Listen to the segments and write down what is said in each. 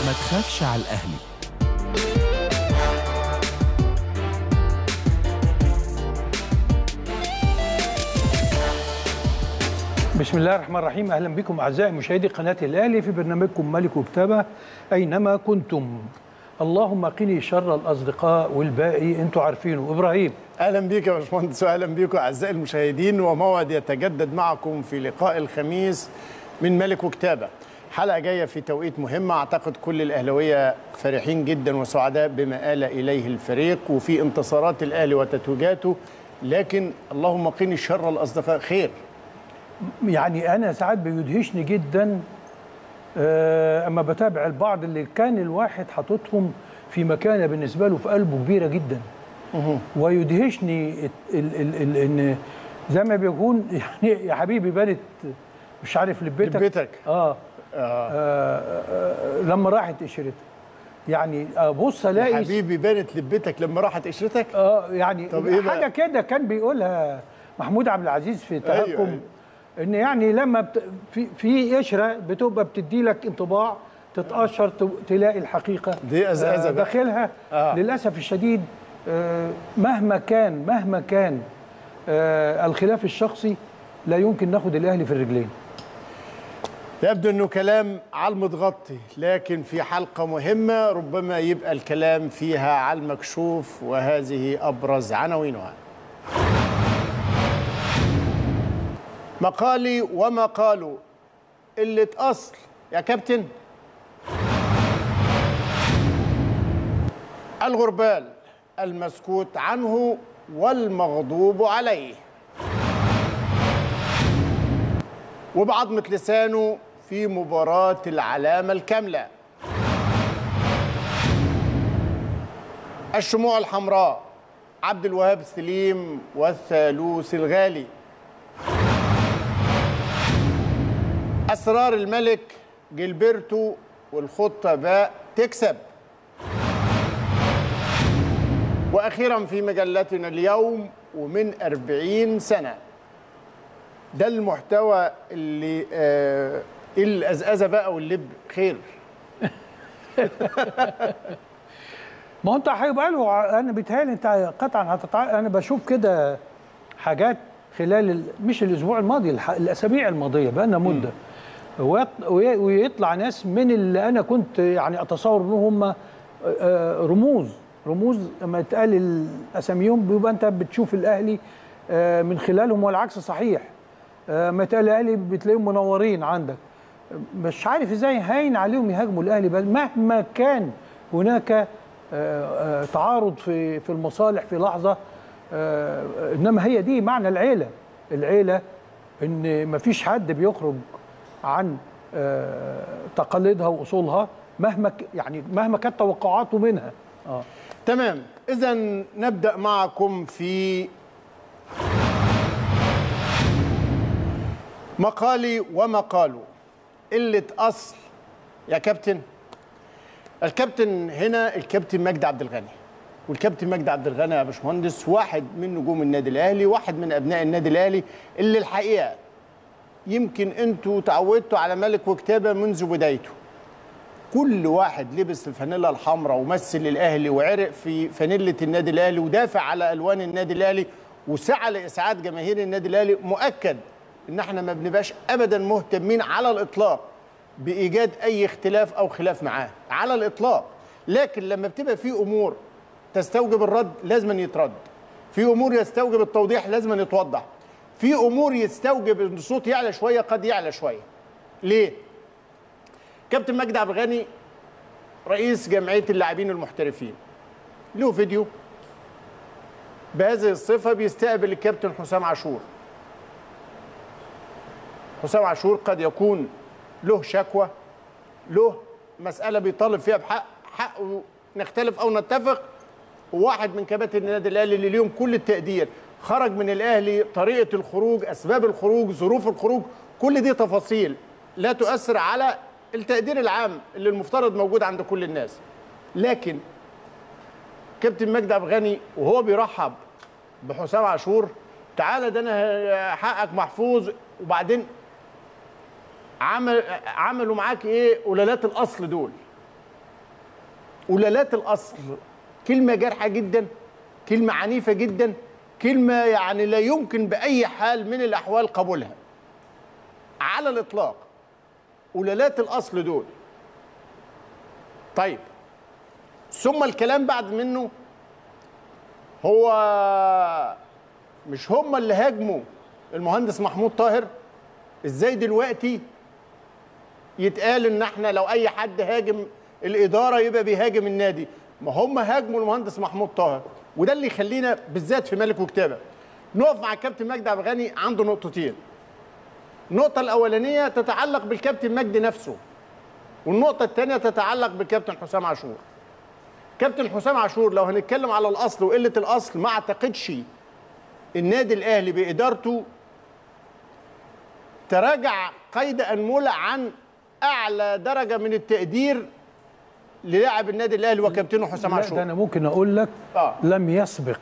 ما تخافش على الأهلي بسم الله الرحمن الرحيم اهلا بكم اعزائي مشاهدي قناه الاهلي في برنامجكم ملك وكتابه اينما كنتم اللهم قني شر الاصدقاء والباقي انتوا عارفينه ابراهيم اهلا بيك يا باشمهندس واهلا بيكم اعزائي المشاهدين وموعد يتجدد معكم في لقاء الخميس من ملك وكتابه حلقه جايه في توقيت مهم اعتقد كل الاهلاويه فرحين جدا وسعداء بما آل اليه الفريق وفي انتصارات الاهلي وتتويجاته لكن اللهم قني شر الاصدقاء خير يعني انا ساعات بيدهشني جدا آه، اما بتابع البعض اللي كان الواحد حاططهم في مكانه بالنسبه له في قلبه كبيره جدا ويدهشني ال- ال- ال- ال- ان زي ما بيكون يعني يا حبيبي بنت مش عارف لبتك لبتك. آه. آه. آه. آه لما راحت قشرتها يعني ابص الاقي حبيبي بانت لبتك لما راحت قشرتك اه يعني طب إيه بقى؟ حاجه كده كان بيقولها محمود عبد العزيز في أيوة، تهكم أيوة. ان يعني لما بت... في في قشره بتبقى بتدي لك انطباع تتقشر ت... تلاقي الحقيقه دي أزازة آه بقى. داخلها آه. للاسف الشديد آه مهما كان مهما كان آه الخلاف الشخصي لا يمكن ناخد الاهلي في الرجلين يبدو انه كلام على المتغطي لكن في حلقه مهمه ربما يبقى الكلام فيها على المكشوف وهذه ابرز عناوينها مقالي وما قالوا قله اصل يا كابتن الغربال المسكوت عنه والمغضوب عليه وبعظمة لسانه في مباراة العلامة الكاملة الشموع الحمراء عبد الوهاب سليم والثالوث الغالي أسرار الملك جilberto والخطة باء تكسب وأخيرا في مجلتنا اليوم ومن أربعين سنة ده المحتوى اللي آه الأزأزة بقى واللب خير ما هو انت هيبقى له انا بيتهيألي انت قطعا هتتع... انا بشوف كده حاجات خلال ال... مش الاسبوع الماضي الح... الاسابيع الماضيه بقى لنا مده ويط... وي- ويطلع ناس من اللي انا كنت يعني اتصور ان هم آه، رموز رموز لما يتقال اساميهم بيبقى انت بتشوف الاهلي آه، من خلالهم والعكس صحيح آه، لما يتقال الاهلي بتلاقيهم منورين عندك مش عارف ازاي هاين عليهم يهاجموا الاهلي بل مهما كان هناك آه، آه، تعارض في في المصالح في لحظه آه، انما هي دي معنى العيله العيله ان مفيش حد بيخرج عن آه، تقاليدها واصولها مهما ك- يعني مهما كانت توقعاته منها اه تمام إذا نبدأ معكم في مقالي ومقاله قلة أصل يا كابتن الكابتن هنا الكابتن مجدي عبد الغني والكابتن مجدي عبد الغني يا باشمهندس واحد من نجوم النادي الاهلي واحد من ابناء النادي الاهلي اللي الحقيقه يمكن انتوا تعودتوا على ملك وكتابه منذ بدايته كل واحد لبس الفانيلا الحمراء ومثل الاهلي وعرق في فانيله النادي الاهلي ودافع على الوان النادي الاهلي وسعى لاسعاد جماهير النادي الاهلي مؤكد ان احنا ما بنبقاش ابدا مهتمين على الاطلاق بايجاد اي اختلاف او خلاف معاه على الاطلاق لكن لما بتبقى في امور تستوجب الرد لازم يترد في امور يستوجب التوضيح لازم يتوضح في امور يستوجب ان الصوت يعلى شويه قد يعلى شويه ليه كابتن مجدي عبد الغني رئيس جمعيه اللاعبين المحترفين له فيديو بهذه الصفه بيستقبل الكابتن حسام عاشور حسام عاشور قد يكون له شكوى له مساله بيطالب فيها بحق حقه نختلف او نتفق وواحد من كباتن النادي الاهلي اللي ليهم كل التقدير خرج من الاهلي طريقه الخروج اسباب الخروج ظروف الخروج كل دي تفاصيل لا تؤثر على التقدير العام اللي المفترض موجود عند كل الناس لكن كابتن مجدي عبد الغني وهو بيرحب بحسام عاشور تعالى ده انا حقك محفوظ وبعدين عمل عملوا معاك ايه قلالات الاصل دول قلالات الاصل كلمه جارحه جدا كلمه عنيفه جدا كلمه يعني لا يمكن باي حال من الاحوال قبولها على الاطلاق قلالات الاصل دول طيب ثم الكلام بعد منه هو مش هم اللي هاجموا المهندس محمود طاهر ازاي دلوقتي يتقال ان احنا لو اي حد هاجم الاداره يبقى بيهاجم النادي ما هم هاجموا المهندس محمود طاهر وده اللي يخلينا بالذات في ملك وكتابه نقف مع الكابتن مجدي عبد الغني عنده نقطتين النقطه الاولانيه تتعلق بالكابتن مجدي نفسه والنقطه الثانيه تتعلق بالكابتن حسام عاشور كابتن حسام عاشور لو هنتكلم على الاصل وقله الاصل ما اعتقدش النادي الاهلي بادارته تراجع قيد انمله عن اعلى درجه من التقدير للاعب النادي الاهلي وكابتنه حسام لا ده عاشور انا ممكن اقول لك آه. لم يسبق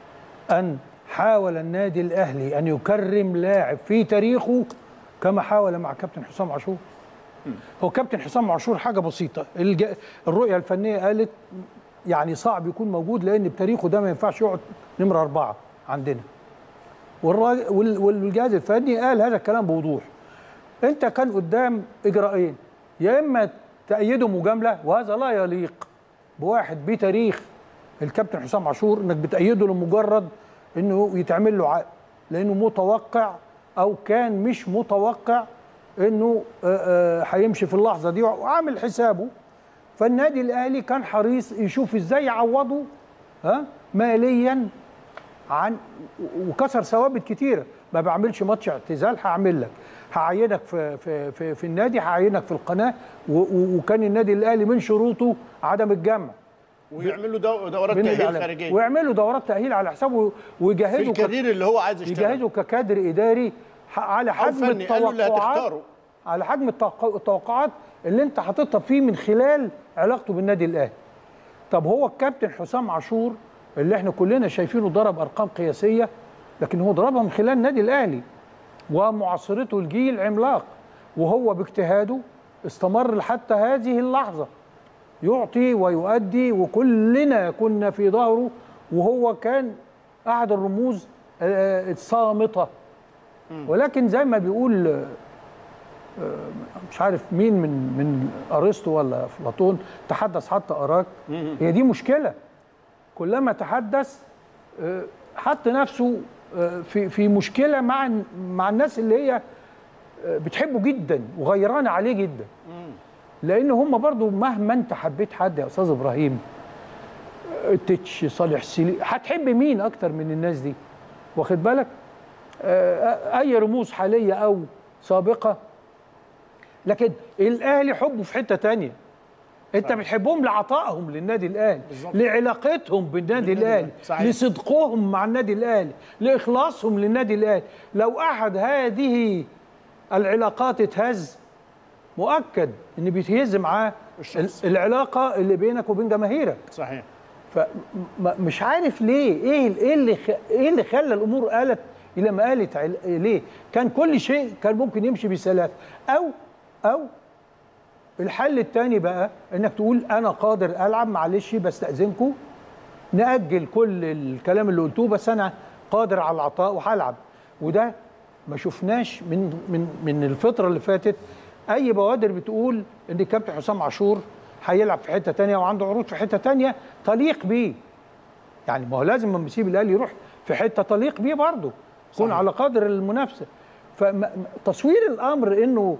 ان حاول النادي الاهلي ان يكرم لاعب في تاريخه كما حاول مع كابتن حسام عاشور هو كابتن حسام عاشور حاجه بسيطه الج... الرؤيه الفنيه قالت يعني صعب يكون موجود لان بتاريخه ده ما ينفعش يقعد نمره اربعه عندنا والراجل وال- والجهاز الفني قال هذا الكلام بوضوح انت كان قدام اجراءين يا اما تأيده مجامله وهذا لا يليق بواحد بتاريخ الكابتن حسام عاشور انك بتأيده لمجرد انه يتعمل له عقد لانه متوقع او كان مش متوقع انه آه، آه، هيمشي في اللحظه دي وعامل حسابه فالنادي الاهلي كان حريص يشوف ازاي يعوضه ها ماليا عن وكسر ثوابت كتيره ما بعملش ماتش اعتزال هعمل لك هعينك في في في, في النادي هعينك في القناه و- و- وكان النادي الاهلي من شروطه عدم الجمع ويعملوا دو- دورات بين تاهيل الإعلام. خارجيه ويعملوا دورات تأهيل على حسابه في ويجهزوا ك- الكارير اللي هو عايز يشتغل يجهزوا ككادر اداري ح- على حجم فني، قالوا اللي التوقعات هتختاره. على حجم التوق- التوقعات اللي انت حاططها فيه من خلال علاقته بالنادي الاهلي طب هو الكابتن حسام عاشور اللي احنا كلنا شايفينه ضرب ارقام قياسيه لكن هو ضربها من خلال النادي الاهلي ومعاصرته الجيل عملاق وهو باجتهاده استمر حتى هذه اللحظه يعطي ويؤدي وكلنا كنا في ظهره وهو كان احد الرموز آه، الصامته ولكن زي ما بيقول آه، آه، مش عارف مين من من ارسطو ولا افلاطون تحدث حتى اراك هي دي مشكله كلما تحدث آه، حط نفسه آه، في في مشكله مع مع الناس اللي هي آه، بتحبه جدا وغيرانه عليه جدا لان هم برضو مهما انت حبيت حد يا استاذ ابراهيم آه، تتش صالح سليم هتحب مين اكتر من الناس دي واخد بالك آه، اي رموز حاليه او سابقه لكن الاهلي حبه في حته تانية انت بتحبهم لعطائهم للنادي الاهلي بالظبط. لعلاقتهم بالنادي بالنادي الاهلي الأهلي. صحيح. لصدقهم مع النادي الاهلي لاخلاصهم للنادي الاهلي لو احد هذه العلاقات اتهز مؤكد ان بيتهز معاه الشخص. ال- العلاقه اللي بينك وبين جماهيرك صحيح فمش عارف ليه ايه ال- ايه اللي خ... ايه اللي خلى الامور قالت الى ما قالت عل... ليه كان كل شيء كان ممكن يمشي بسلاسه او او الحل الثاني بقى انك تقول انا قادر العب معلش بستاذنكم ناجل كل الكلام اللي قلتوه بس انا قادر على العطاء وهلعب وده ما شفناش من من من الفتره اللي فاتت اي بوادر بتقول ان الكابتن حسام عاشور هيلعب في حته تانية وعنده عروض في حته تانية تليق بيه يعني ما هو لازم لما يسيب الاهلي يروح في حته تليق بيه برضه يكون صحيح. على قدر المنافسه فتصوير الامر انه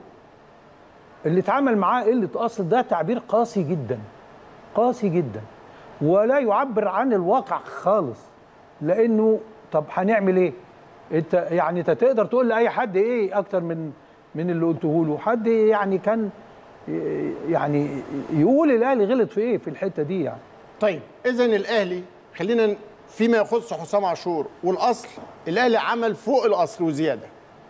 اللي اتعامل معاه قله اصل ده تعبير قاسي جدا قاسي جدا ولا يعبر عن الواقع خالص لانه طب هنعمل ايه انت يعني انت تقدر تقول لاي حد ايه اكتر من من اللي قلته له حد يعني كان يعني يقول الاهلي غلط في ايه في الحته دي يعني طيب اذا الاهلي خلينا فيما يخص حسام عاشور والاصل الاهلي عمل فوق الاصل وزياده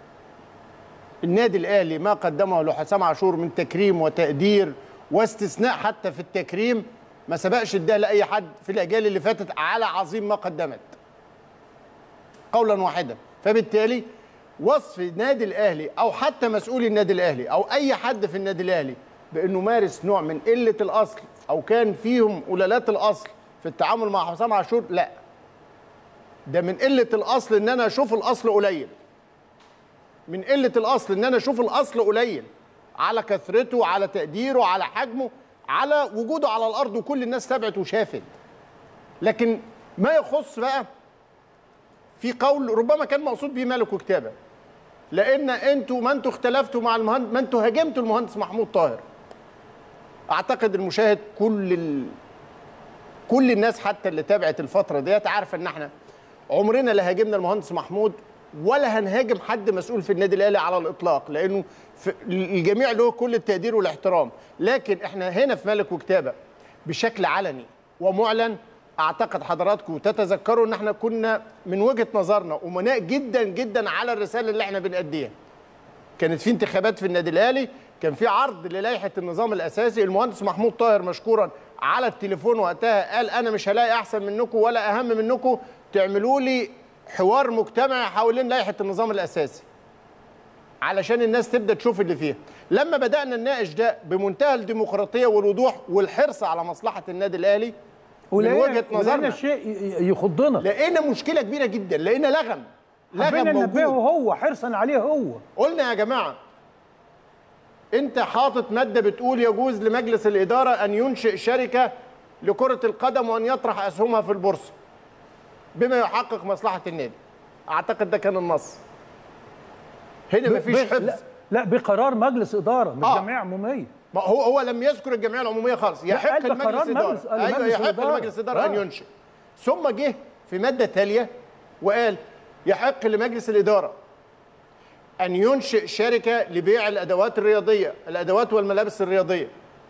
النادي الاهلي ما قدمه لحسام عاشور من تكريم وتقدير واستثناء حتى في التكريم ما سبقش اداه لاي حد في الاجيال اللي فاتت على عظيم ما قدمت قولا واحدا فبالتالي وصف النادي الاهلي او حتى مسؤولي النادي الاهلي او اي حد في النادي الاهلي بانه مارس نوع من قله الاصل او كان فيهم قلالات الاصل في التعامل مع حسام عاشور لا ده من قله الاصل ان انا اشوف الاصل قليل من قله الاصل ان انا اشوف الاصل قليل على كثرته على تقديره على حجمه على وجوده على الارض وكل الناس تابعت وشافت لكن ما يخص بقى في قول ربما كان مقصود به مالك وكتابه لان انتوا ما انتوا اختلفتوا مع المهندس ما انتوا هاجمتوا المهندس محمود طاهر اعتقد المشاهد كل ال... كل الناس حتى اللي تابعت الفتره ديت عارفه ان احنا عمرنا لا هاجمنا المهندس محمود ولا هنهاجم حد مسؤول في النادي الاهلي على الاطلاق لانه في الجميع له كل التقدير والاحترام لكن احنا هنا في ملك وكتابه بشكل علني ومعلن اعتقد حضراتكم تتذكروا ان احنا كنا من وجهه نظرنا امناء جدا جدا على الرساله اللي احنا بنأديها كانت في انتخابات في النادي الاهلي كان في عرض للائحه النظام الاساسي المهندس محمود طاهر مشكورا على التليفون وقتها قال انا مش هلاقي احسن منكم ولا اهم منكم تعملوا لي حوار مجتمعي حوالين لائحه النظام الاساسي علشان الناس تبدا تشوف اللي فيها لما بدانا نناقش ده بمنتهى الديمقراطيه والوضوح والحرص على مصلحه النادي الاهلي من ولقينا- وجهه ولقينا نظرنا شيء ي- يخضنا لقينا مشكله كبيره جدا لقينا لغم حبينا لغم ننبهه موجود هو حرصا عليه هو قلنا يا جماعه انت حاطط ماده بتقول يجوز لمجلس الاداره ان ينشئ شركه لكره القدم وان يطرح اسهمها في البورصه بما يحقق مصلحه النادي اعتقد ده كان النص هنا ب- مفيش ب- حفظ لا, لا بقرار مجلس اداره مش آه. جمعيه عموميه ما هو هو لم يذكر الجمعيه العموميه خالص يحق قال ده لمجلس قرار اداره مجلس- قال ايوه مجلس يحق الإدارة. لمجلس اداره ان آه. ينشئ ثم جه في ماده تاليه وقال يحق لمجلس الاداره ان ينشئ شركه لبيع الادوات الرياضيه الادوات والملابس الرياضيه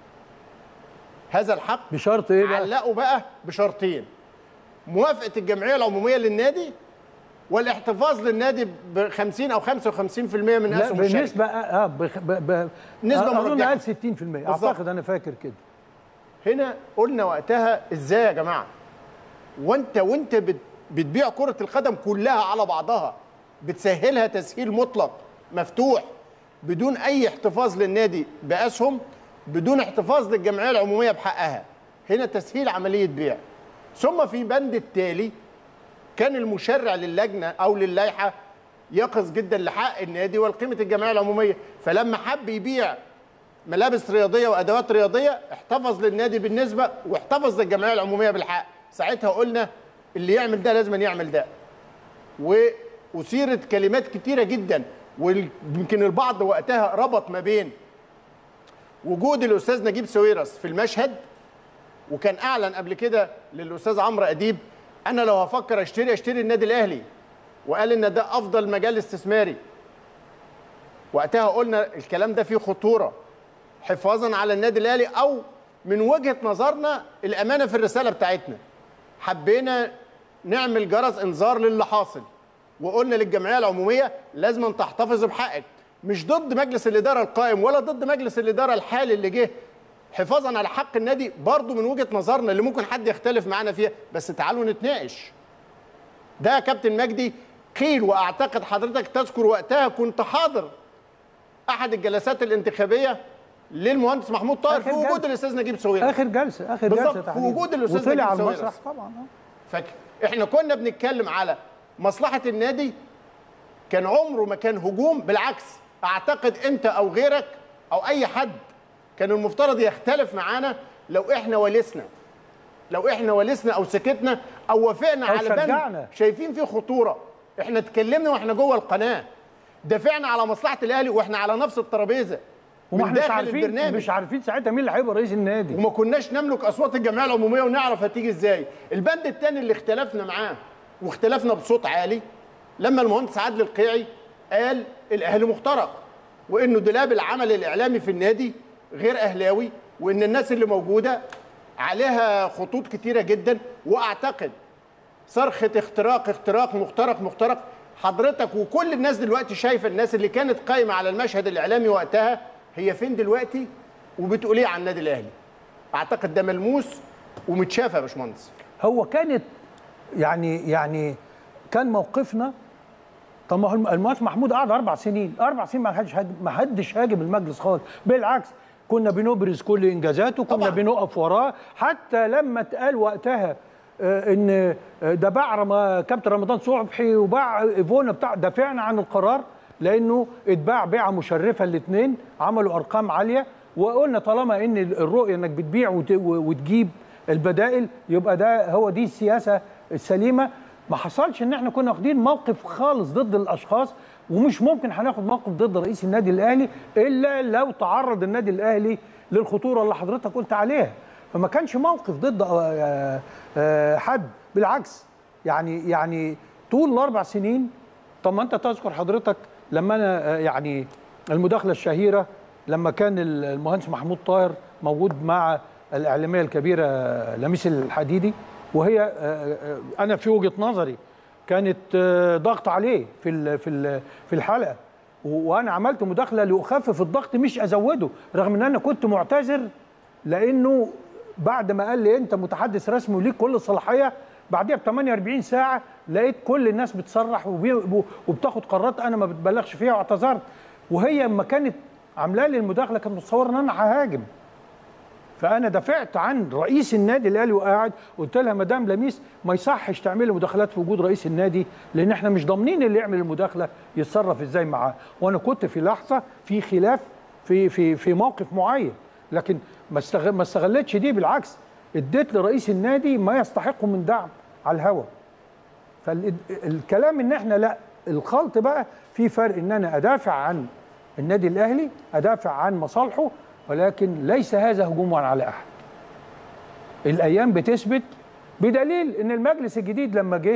هذا الحق بشرط ايه بقى؟ علقوا بقى بشرطين موافقه الجمعيه العموميه للنادي والاحتفاظ للنادي ب 50 او 55% من لا اسهم الشركه بالنسبه اه بخ... ب... ب... نسبة اظن مرجحة. قال 60% اعتقد انا فاكر كده هنا قلنا وقتها ازاي يا جماعه وانت وانت بت- بتبيع كره القدم كلها على بعضها بتسهلها تسهيل مطلق مفتوح بدون اي احتفاظ للنادي باسهم بدون احتفاظ للجمعيه العموميه بحقها هنا تسهيل عمليه بيع ثم في بند التالي كان المشرع للجنه او للائحه يقظ جدا لحق النادي والقيمه الجمعيه العموميه فلما حب يبيع ملابس رياضيه وادوات رياضيه احتفظ للنادي بالنسبه واحتفظ للجمعيه العموميه بالحق ساعتها قلنا اللي يعمل ده لازم يعمل ده واثيرت كلمات كتيره جدا ويمكن البعض وقتها ربط ما بين وجود الاستاذ نجيب ساويرس في المشهد وكان اعلن قبل كده للاستاذ عمرو اديب انا لو هفكر اشتري اشتري النادي الاهلي وقال ان ده افضل مجال استثماري وقتها قلنا الكلام ده فيه خطوره حفاظا على النادي الاهلي او من وجهه نظرنا الامانه في الرساله بتاعتنا حبينا نعمل جرس انذار للي حاصل وقلنا للجمعيه العموميه لازم تحتفظ بحقك مش ضد مجلس الاداره القائم ولا ضد مجلس الاداره الحالي اللي جه حفاظا على حق النادي برضو من وجهه نظرنا اللي ممكن حد يختلف معانا فيها بس تعالوا نتناقش ده يا كابتن مجدي قيل واعتقد حضرتك تذكر وقتها كنت حاضر احد الجلسات الانتخابيه للمهندس محمود طاهر في آخر وجود جلسة. الاستاذ نجيب ساويرس اخر جلسه اخر بالظبط، جلسه في تحديداً. وجود الأستاذ وطلع نجيب على ساويرس. المسرح طبعا آه. فاكر احنا كنا بنتكلم على مصلحه النادي كان عمره ما كان هجوم بالعكس اعتقد انت او غيرك او اي حد كان المفترض يختلف معانا لو احنا ولسنا لو احنا ولسنا او سكتنا او وافقنا أو على بند شجعنا. شايفين فيه خطوره احنا اتكلمنا واحنا جوه القناه دافعنا على مصلحه الاهلي واحنا على نفس الترابيزه وما من احناش داخل عارفين البرنامج مش عارفين ساعتها مين اللي هيبقى رئيس النادي وما كناش نملك اصوات الجمعيه العموميه ونعرف هتيجي ازاي البند الثاني اللي اختلفنا معاه واختلفنا بصوت عالي لما المهندس عادل القيعي قال الاهلي مخترق وانه دولاب العمل الاعلامي في النادي غير اهلاوي وان الناس اللي موجوده عليها خطوط كتيره جدا واعتقد صرخه اختراق اختراق مخترق مخترق حضرتك وكل الناس دلوقتي شايفه الناس اللي كانت قايمه على المشهد الاعلامي وقتها هي فين دلوقتي وبتقول ايه عن النادي الاهلي اعتقد ده ملموس ومتشاف يا باشمهندس هو كانت يعني يعني كان موقفنا طب ما هو المهندس محمود قعد اربع سنين اربع سنين ما حدش هاجم ما حدش هاجم المجلس خالص بالعكس كنا بنبرز كل انجازاته كنا طبعاً. بنقف وراه حتى لما اتقال وقتها آه، ان آه، ده باع رم- كابتن رمضان صبحي وباع ايفونا بتاع دافعنا عن القرار لانه اتباع بيعه مشرفه الاثنين عملوا ارقام عاليه وقلنا طالما ان الرؤيه انك بتبيع وت- وتجيب البدائل يبقى ده هو دي السياسه السليمه ما حصلش ان احنا كنا واخدين موقف خالص ضد الاشخاص ومش ممكن هناخد موقف ضد رئيس النادي الاهلي الا لو تعرض النادي الاهلي للخطوره اللي حضرتك قلت عليها فما كانش موقف ضد آه، آه، حد بالعكس يعني يعني طول الاربع سنين طب ما انت تذكر حضرتك لما انا آه، يعني المداخله الشهيره لما كان المهندس محمود طاهر موجود مع الاعلاميه الكبيره لميس الحديدي وهي آه، آه، انا في وجهه نظري كانت آه، ضغط عليه في ال- في ال- في الحلقه و- وانا عملت مداخله لاخفف الضغط مش ازوده رغم ان انا كنت معتذر لانه بعد ما قال لي انت متحدث رسمي وليك كل الصلاحيه بعديها ب 48 ساعه لقيت كل الناس بتصرح وبي- وبتاخد قرارات انا ما بتبلغش فيها واعتذرت وهي لما كانت عامله لي المداخله كانت متصوره ان انا ههاجم فانا دافعت عن رئيس النادي الاهلي وقاعد قلت لها مدام لميس ما يصحش تعملي مداخلات في وجود رئيس النادي لان احنا مش ضامنين اللي يعمل المداخله يتصرف ازاي معاه وانا كنت في لحظه في خلاف في في في موقف معين لكن ما استغ- ما استغلتش دي بالعكس اديت لرئيس النادي ما يستحقه من دعم على الهوا فالكلام ان احنا لا الخلط بقى في فرق ان انا ادافع عن النادي الاهلي ادافع عن مصالحه ولكن ليس هذا هجوما على احد الايام بتثبت بدليل ان المجلس الجديد لما جه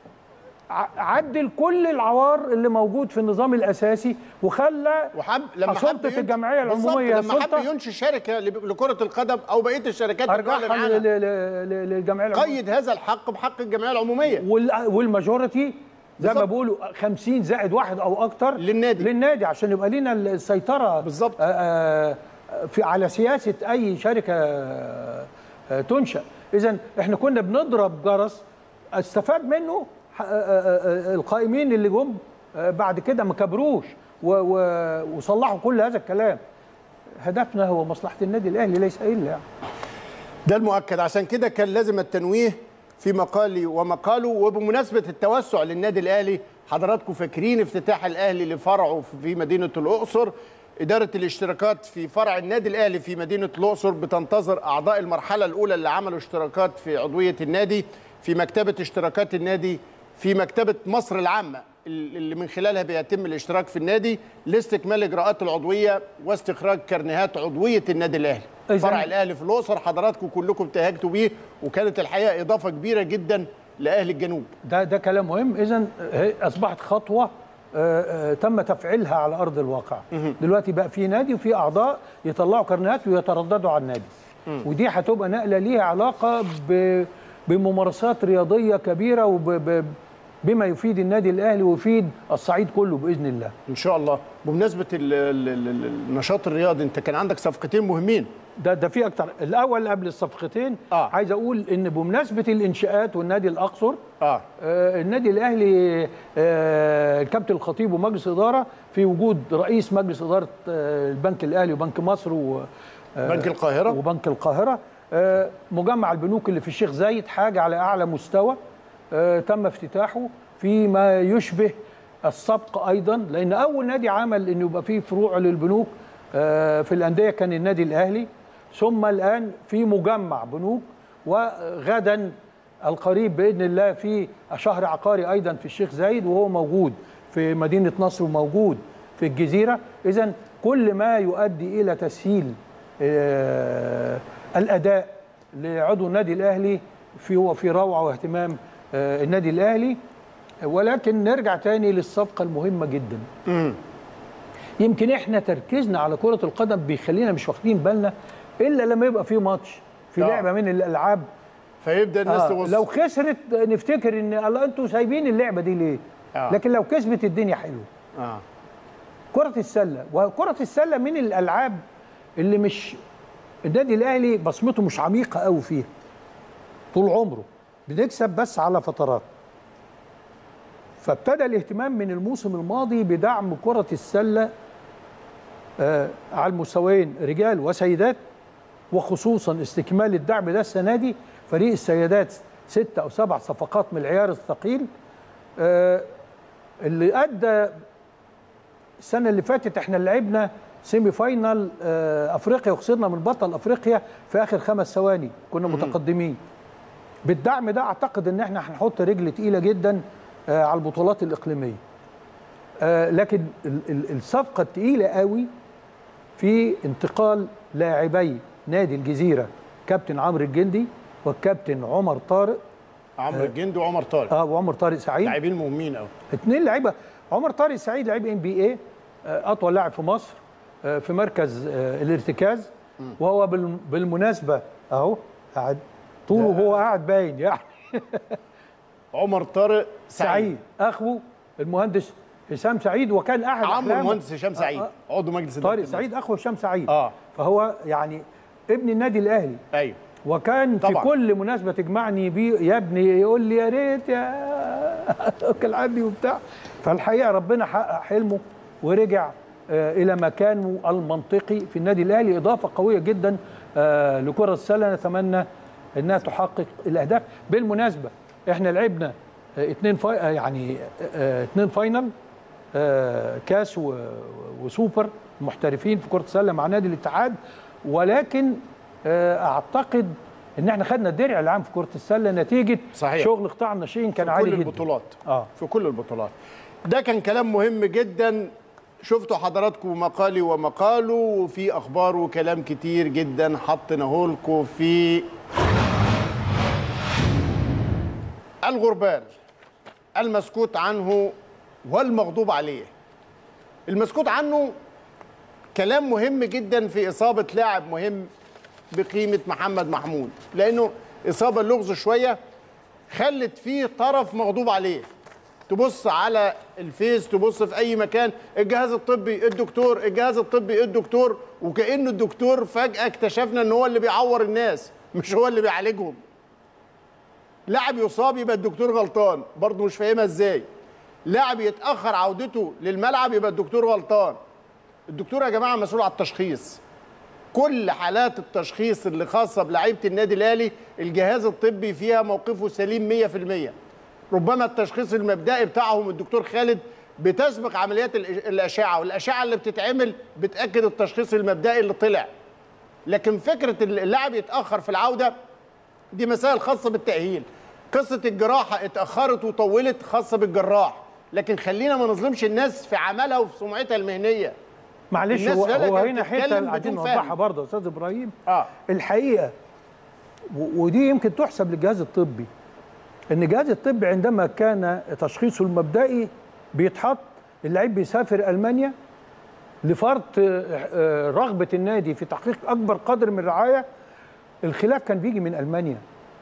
ع- عدل كل العوار اللي موجود في النظام الاساسي وخلى وحب لما سلطة حب ينشئ- الجمعية بالظبط، العمومية لما حب سلطة ينشئ شركه لب- لكره القدم او بقيه الشركات اللي بتعلن ارجعها عنها. ل- ل- ل- للجمعيه العمومية. قيد هذا الحق بحق الجمعيه العموميه وال- والماجورتي زي ما بالظبط. بيقولوا 50 زائد واحد او اكتر للنادي. للنادي عشان يبقى لنا السيطره بالظبط. آه، آه، في على سياسه اي شركه آه، آه، تنشا اذا احنا كنا بنضرب جرس استفاد منه ح- آه، آه، آه، القائمين اللي جم آه، بعد كده ما كبروش و- و- وصلحوا كل هذا الكلام هدفنا هو مصلحه النادي الاهلي ليس الا يعني ده المؤكد عشان كده كان لازم التنويه في مقالي ومقاله وبمناسبه التوسع للنادي الاهلي حضراتكم فاكرين افتتاح الاهلي لفرعه في مدينه الاقصر إدارة الاشتراكات في فرع النادي الأهلي في مدينة الأقصر بتنتظر أعضاء المرحلة الأولى اللي عملوا اشتراكات في عضوية النادي في مكتبة اشتراكات النادي في مكتبة مصر العامة اللي من خلالها بيتم الاشتراك في النادي لاستكمال إجراءات العضوية واستخراج كرنيهات عضوية النادي الأهلي إذن- فرع الأهلي في الأقصر حضراتكم كلكم ابتهجتوا بيه وكانت الحقيقة إضافة كبيرة جدا لأهل الجنوب ده ده كلام مهم اذا اصبحت خطوه آه، آه، تم تفعيلها على ارض الواقع دلوقتي بقى في نادي وفي اعضاء يطلعوا كرنيهات ويترددوا على النادي ودي هتبقى نقله ليها علاقه ب- بممارسات رياضيه كبيره وبما يفيد النادي الاهلي ويفيد الصعيد كله باذن الله إن شاء الله بمناسبة ال- ال- ال- النشاط الرياضي أنت كان عندك صفقتين مهمين ده ده في اكتر الاول قبل الصفقتين آه. عايز اقول ان بمناسبه الانشاءات والنادي الاقصر آه آه، النادي الاهلي آه، الكابتن الخطيب ومجلس اداره في وجود رئيس مجلس اداره آه، البنك الاهلي وبنك مصر و آه، بنك القاهرة. وبنك القاهره آه، مجمع البنوك اللي في الشيخ زايد حاجه على اعلى مستوى آه، تم افتتاحه فيما يشبه السبق ايضا لان اول نادي عمل انه يبقى فيه فروع للبنوك آه، في الانديه كان النادي الاهلي ثم الان في مجمع بنوك وغدا القريب باذن الله في شهر عقاري ايضا في الشيخ زايد وهو موجود في مدينه نصر وموجود في الجزيره اذا كل ما يؤدي الى تسهيل آه، الاداء لعضو النادي الاهلي في هو في روعه واهتمام آه، النادي الاهلي ولكن نرجع تاني للصفقه المهمه جدا يمكن احنا تركيزنا على كره القدم بيخلينا مش واخدين بالنا الا لما يبقى في ماتش في آه. لعبه من الالعاب فيبدأ الناس آه تبص لو خسرت نفتكر ان الله انتوا سايبين اللعبه دي ليه آه. لكن لو كسبت الدنيا حلوه آه. كرة السلة وكرة السلة من الألعاب اللي مش النادي الأهلي بصمته مش عميقة قوي فيها طول عمره بنكسب بس على فترات فابتدى الاهتمام من الموسم الماضي بدعم كرة السلة آه على المستويين رجال وسيدات وخصوصا استكمال الدعم ده السنه دي فريق السيدات ست او سبع صفقات من العيار الثقيل آه اللي ادى السنه اللي فاتت احنا لعبنا سيمي فاينال آه افريقيا وخسرنا من بطل افريقيا في اخر خمس ثواني كنا متقدمين بالدعم ده اعتقد ان احنا هنحط رجل تقيله جدا آه على البطولات الاقليميه آه لكن ال- ال- الصفقه التقيله قوي في انتقال لاعبي نادي الجزيره كابتن عمرو الجندي والكابتن عمر طارق عمرو الجندي وعمر طارق اه وعمر طارق سعيد لاعبين مهمين قوي اثنين لعيبه عمر طارق سعيد لعيب ام بي اي اطول لاعب في مصر آه، في مركز آه، الارتكاز وهو بال- بالمناسبه اهو قاعد طوله هو قاعد باين يعني عمر طارق سعيد, سعيد اخوه المهندس هشام سعيد وكان احد عمرو أحلامه- المهندس هشام سعيد آه، عضو مجلس طارق الانتخابات. سعيد اخو هشام سعيد اه فهو يعني ابن النادي الاهلي ايوه وكان طبعاً. في كل مناسبه تجمعني بيه يا ابني يقول لي يا ريت يا كان عندي وبتاع فالحقيقه ربنا حقق حلمه ورجع آه، الى مكانه المنطقي في النادي الاهلي اضافه قويه جدا آه، لكره السله نتمنى انها تحقق الاهداف بالمناسبه احنا لعبنا آه، اتنين فاي آه، يعني آه، آه، اتنين فاينل آه، كاس و- وسوبر محترفين في كره السله مع نادي الاتحاد ولكن آه، اعتقد ان احنا خدنا الدرع العام في كره السله نتيجه صحيح. شغل قطاع الناشئين كان في عالي كل جدا البطولات اه في كل البطولات ده كان كلام مهم جدا شفتوا حضراتكم مقالي ومقاله وفي اخبار وكلام كتير جدا حطيناه لكم في الغربال المسكوت عنه والمغضوب عليه المسكوت عنه كلام مهم جدا في اصابه لاعب مهم بقيمه محمد محمود لانه اصابه لغز شويه خلت فيه طرف مغضوب عليه تبص على الفيس تبص في اي مكان الجهاز الطبي الدكتور الجهاز الطبي الدكتور وكانه الدكتور فجاه اكتشفنا ان هو اللي بيعور الناس مش هو اللي بيعالجهم لاعب يصاب يبقى الدكتور غلطان برضه مش فاهمها ازاي لاعب يتاخر عودته للملعب يبقى الدكتور غلطان الدكتور يا جماعه مسؤول على التشخيص كل حالات التشخيص اللي خاصه بلعيبه النادي الاهلي الجهاز الطبي فيها موقفه سليم 100% ربما التشخيص المبدئي بتاعهم الدكتور خالد بتسبق عمليات الإش- الاشعه والاشعه اللي بتتعمل بتاكد التشخيص المبدئي اللي طلع لكن فكره اللاعب يتاخر في العوده دي مسائل خاصه بالتاهيل قصه الجراحه اتاخرت وطولت خاصه بالجراح لكن خلينا ما نظلمش الناس في عملها وفي سمعتها المهنيه معلش الناس هو, فعلا هو كانت هنا بتتكلم حته بدون عايزين فهم. نوضحها برضه يا استاذ ابراهيم اه الحقيقه و- ودي يمكن تحسب للجهاز الطبي ان الجهاز الطبي عندما كان تشخيصه المبدئي بيتحط اللعيب بيسافر المانيا لفرض آه، آه، رغبه النادي في تحقيق اكبر قدر من الرعايه الخلاف كان بيجي من المانيا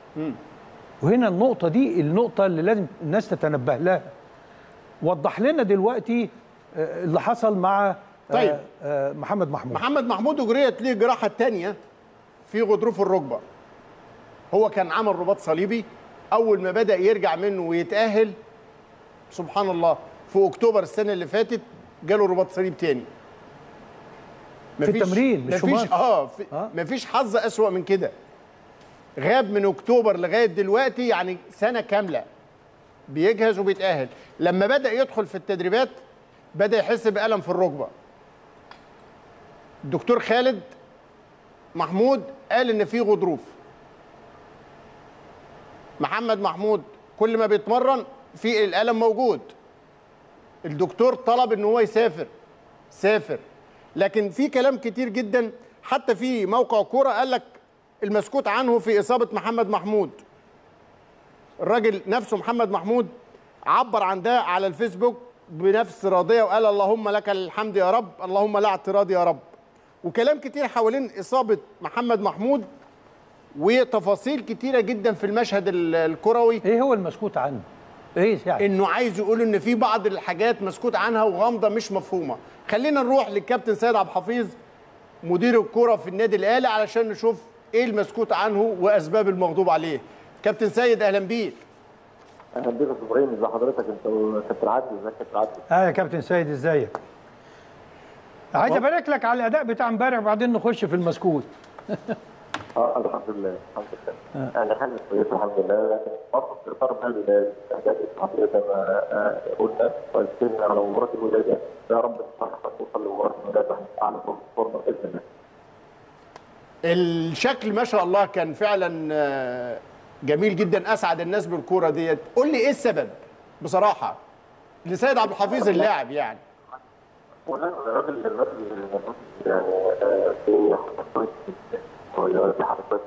وهنا النقطه دي النقطه اللي لازم الناس تتنبه لها وضح لنا دلوقتي آه، اللي حصل مع آه، طيب. آه، محمد محمود محمد محمود اجريت ليه الجراحه الثانيه في غضروف الركبه هو كان عمل رباط صليبي اول ما بدا يرجع منه ويتاهل سبحان الله في اكتوبر السنه اللي فاتت جاله رباط صليب تاني في التمرين، مش في مفيش ماتش. اه في آه. مفيش حظ اسوأ من كده غاب من اكتوبر لغايه دلوقتي يعني سنه كامله بيجهز وبيتاهل لما بدا يدخل في التدريبات بدا يحس بالم في الركبه الدكتور خالد محمود قال ان في غضروف محمد محمود كل ما بيتمرن في الالم موجود الدكتور طلب ان هو يسافر سافر لكن في كلام كتير جدا حتى في موقع كوره قال لك المسكوت عنه في اصابه محمد محمود الراجل نفسه محمد محمود عبر عن ده على الفيسبوك بنفس راضيه وقال اللهم لك الحمد يا رب اللهم لا اعتراض يا رب وكلام كتير حوالين اصابه محمد محمود وتفاصيل كتيره جدا في المشهد ال- الكروي ايه هو المسكوت عنه؟ ايه يعني؟ انه عايز يقول ان في بعض الحاجات مسكوت عنها وغامضه مش مفهومه خلينا نروح للكابتن سيد عبد الحفيظ مدير الكره في النادي الاهلي علشان نشوف ايه المسكوت عنه واسباب المغضوب عليه كابتن سيد اهلا بيك اهلا بيك يا استاذ ابراهيم ازي حضرتك انت وكابتن عادل ازيك يا كابتن عادل اه يا كابتن سيد ازيك؟ عايز ابارك لك على الاداء بتاع امبارح وبعدين نخش في المسكوت اه الحمد لله الحمد لله يعني حاجه كويسه الحمد لله لكن برضه في اطار بقى الاهداف الصحيه زي ما آه، قلنا واتكلمنا على مباراه الوداد يعني يا رب نصحح توصل لمباراه الوداد واحنا اعلى فورمه باذن الله الشكل ما شاء الله كان فعلا آه، جميل جدا اسعد الناس بالكوره ديت قول لي ايه السبب بصراحه لسيد عبد الحفيظ اللاعب يعني والله الراجل الراجل يعني آه، في حركات في حركات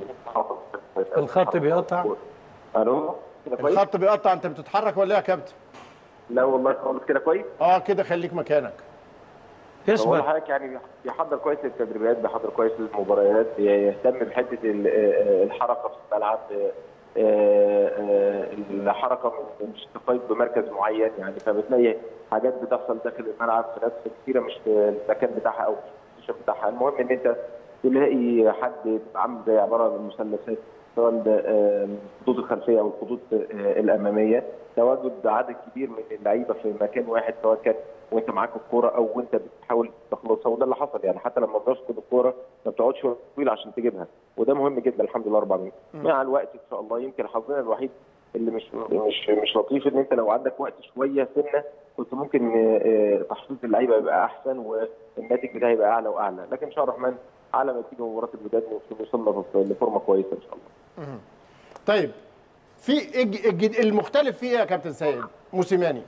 الخط بيقطع. الو كده كويس؟ الخط بيقطع انت بتتحرك ولا ايه يا كابتن لا والله خالص كده كويس اه كده خليك مكانك هو اثبت حضرتك يعني بيحضر كويس للتدريبات بيحضر كويس للمباريات بيهتم بحته ال- آه، الحركه في الملعب آه، آه، الحركه مش تقيد بمركز معين يعني فبتلاقي حاجات بتحصل داخل الملعب في ناس كتيره مش في المكان بتاعها او في البوزيشن بتاعها المهم ان انت تلاقي حد عامل زي عباره عن مثلثات سواء آه، الخطوط الخلفيه او الخطوط آه، الاماميه تواجد عدد كبير من اللعيبه في مكان واحد سواء كان وانت معاك الكوره او وانت بتحاول تخلصها وده اللي حصل يعني حتى لما بتفقد الكوره ما بتقعدش وقت طويل عشان تجيبها وده مهم جدا الحمد لله 400 مع الوقت ان شاء الله يمكن حظنا الوحيد اللي مش مش مش لطيف ان انت لو عندك وقت شويه سنه كنت ممكن آه، آه، تحصيل اللعيبه يبقى احسن والناتج بتاعها يبقى اعلى واعلى لكن ان شاء الله الرحمن على ما تيجي مباراه الوداد وصلنا لفورمه كويسه ان شاء الله طيب في الج- الج- المختلف فيه ايه يا كابتن سيد موسيماني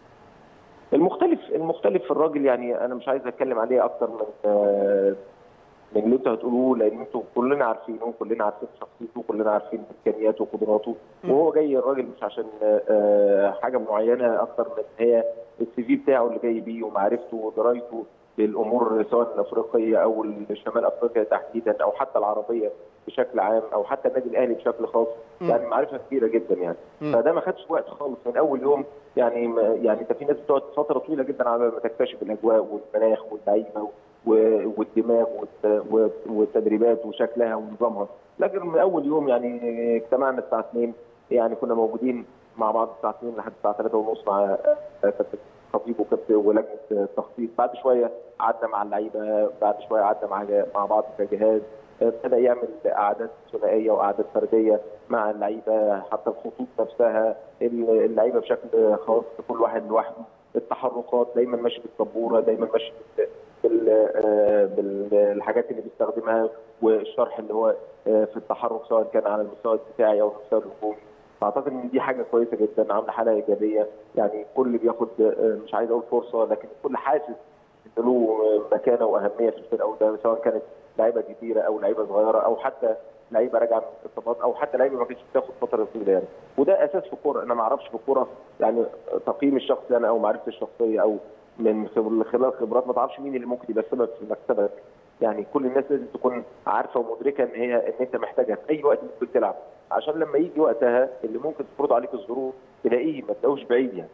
المختلف المختلف في الراجل يعني انا مش عايز اتكلم عليه اكتر من آه، من اللي انتوا هتقولوه لان انتوا كلنا عارفينه كلنا عارفين شخصيته كلنا عارفين امكانياته وقدراته وهو جاي الراجل مش عشان آه، حاجه معينه اكتر من هي السي في بتاعه اللي جاي بيه ومعرفته ودرايته بالامور سواء الافريقيه او الشمال افريقيا تحديدا او حتى العربيه بشكل عام او حتى النادي الاهلي بشكل خاص يعني معرفه كبيره جدا يعني فده ما خدش وقت خالص من اول يوم يعني ما يعني انت في ناس بتقعد فتره طويله جدا على ما تكتشف الاجواء والمناخ واللعيبه و- والدماغ والت- و- والتدريبات وشكلها ونظامها لكن من اول يوم يعني اجتمعنا الساعه 2 يعني كنا موجودين مع بعض الساعه 2 لحد الساعه 3 ونص مع كابتن خطيب وكابتن ولجنه التخطيط بعد شويه قعدنا مع اللعيبه بعد شويه قعدنا مع مع بعض كجهاز ابتدى يعمل قعدات ثنائيه وقعدات فرديه مع اللعيبه حتى الخطوط نفسها اللعيبه بشكل خاص كل واحد لوحده التحركات دايما ماشي بالسبوره دايما ماشي بال- بال- آه، بالحاجات اللي بيستخدمها والشرح اللي هو آه، في التحرك سواء كان على المستوى الدفاعي او المستوى الهجومي فاعتقد ان دي حاجه كويسه جدا عامله حاله ايجابيه يعني كل بياخد آه، مش عايز اقول فرصه لكن الكل حاسس ان له مكانه واهميه في الفرقه وده سواء كانت لعيبه كبيره او لعيبه صغيره او حتى لعيبه راجعه من اصابات او حتى لعيبه ما كانتش بتاخد فتره طويله يعني وده اساس في الكوره انا ما اعرفش في الكوره يعني تقييم الشخصي انا او معرفتي الشخصيه او من خبر- خلال خبرات ما تعرفش مين اللي ممكن يبقى السبب في مكسبك يعني كل الناس لازم تكون عارفه ومدركه ان هي ان انت محتاجها في اي وقت ممكن تلعب عشان لما يجي وقتها اللي ممكن تفرض عليك الظروف تلاقيه ما تلاقوش بعيد يعني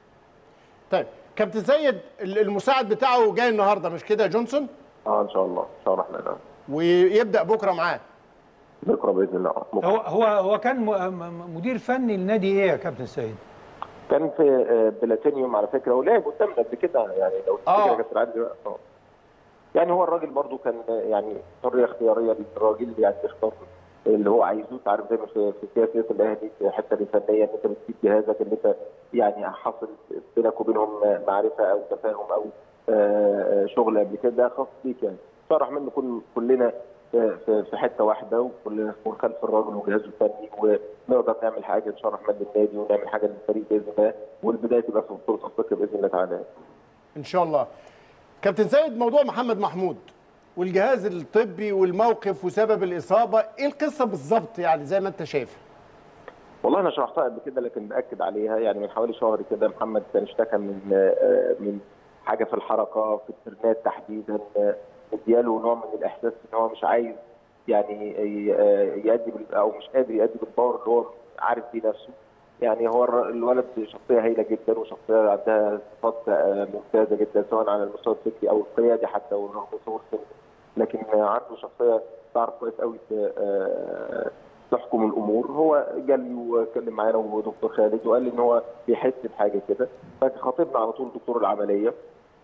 طيب كابتن سيد ال- المساعد بتاعه جاي النهارده مش كده يا جونسون اه ان شاء الله ان شاء الله احنا ويبدا بكره معاه بكره باذن الله بكرة. هو هو هو كان م- م- مدير فني لنادي ايه يا كابتن سيد؟ كان في آه، بلاتينيوم على فكره ولعب قدامنا قبل كده يعني لو آه. تفتكر يا كابتن عادل بقى اه يعني هو الراجل برضو كان آه، يعني حريه اختياريه للراجل يعني يختار اللي هو عايزه انت عارف دايما في في سياسه الاهلي في الحته الفنيه ان انت بتسيب جهازك ان انت يعني حاصل بينك وبينهم معرفه او تفاهم او آه، آه، شغل قبل كده ده خاص بيك يعني شرح منه كل كلنا في في- في حته واحده وكلنا نكون خلف الراجل وجهازه الفني ونقدر نعمل حاجه ان شاء الله الرحمن للنادي ونعمل حاجه للفريق باذن الله والبدايه تبقى في بطوله افريقيا باذن الله تعالى ان شاء الله كابتن سيد موضوع محمد محمود والجهاز الطبي والموقف وسبب الاصابه ايه القصه بالظبط يعني زي ما انت شايف والله انا شرحتها قبل كده لكن باكد عليها يعني من حوالي شهر كده محمد كان اشتكى من آه، من حاجه في الحركه في الترنات تحديدا آه، مدياله نوع من الاحساس ان هو مش عايز يعني ي- آه، يأدي بال- او مش قادر يأدي بالباور اللي هو عارف بيه نفسه يعني هو الر- الولد شخصيه هايله جدا وشخصيه عندها صفات آه، ممتازه جدا سواء على المستوى الفكري او القيادي حتى ورغم صغر سنه لكن عنده شخصيه تعرف كويس قوي ت- آه، تحكم الامور هو جالي واتكلم معانا ودكتور خالد وقال لي ان هو بيحس بحاجه كده فخاطبنا على طول دكتور العمليه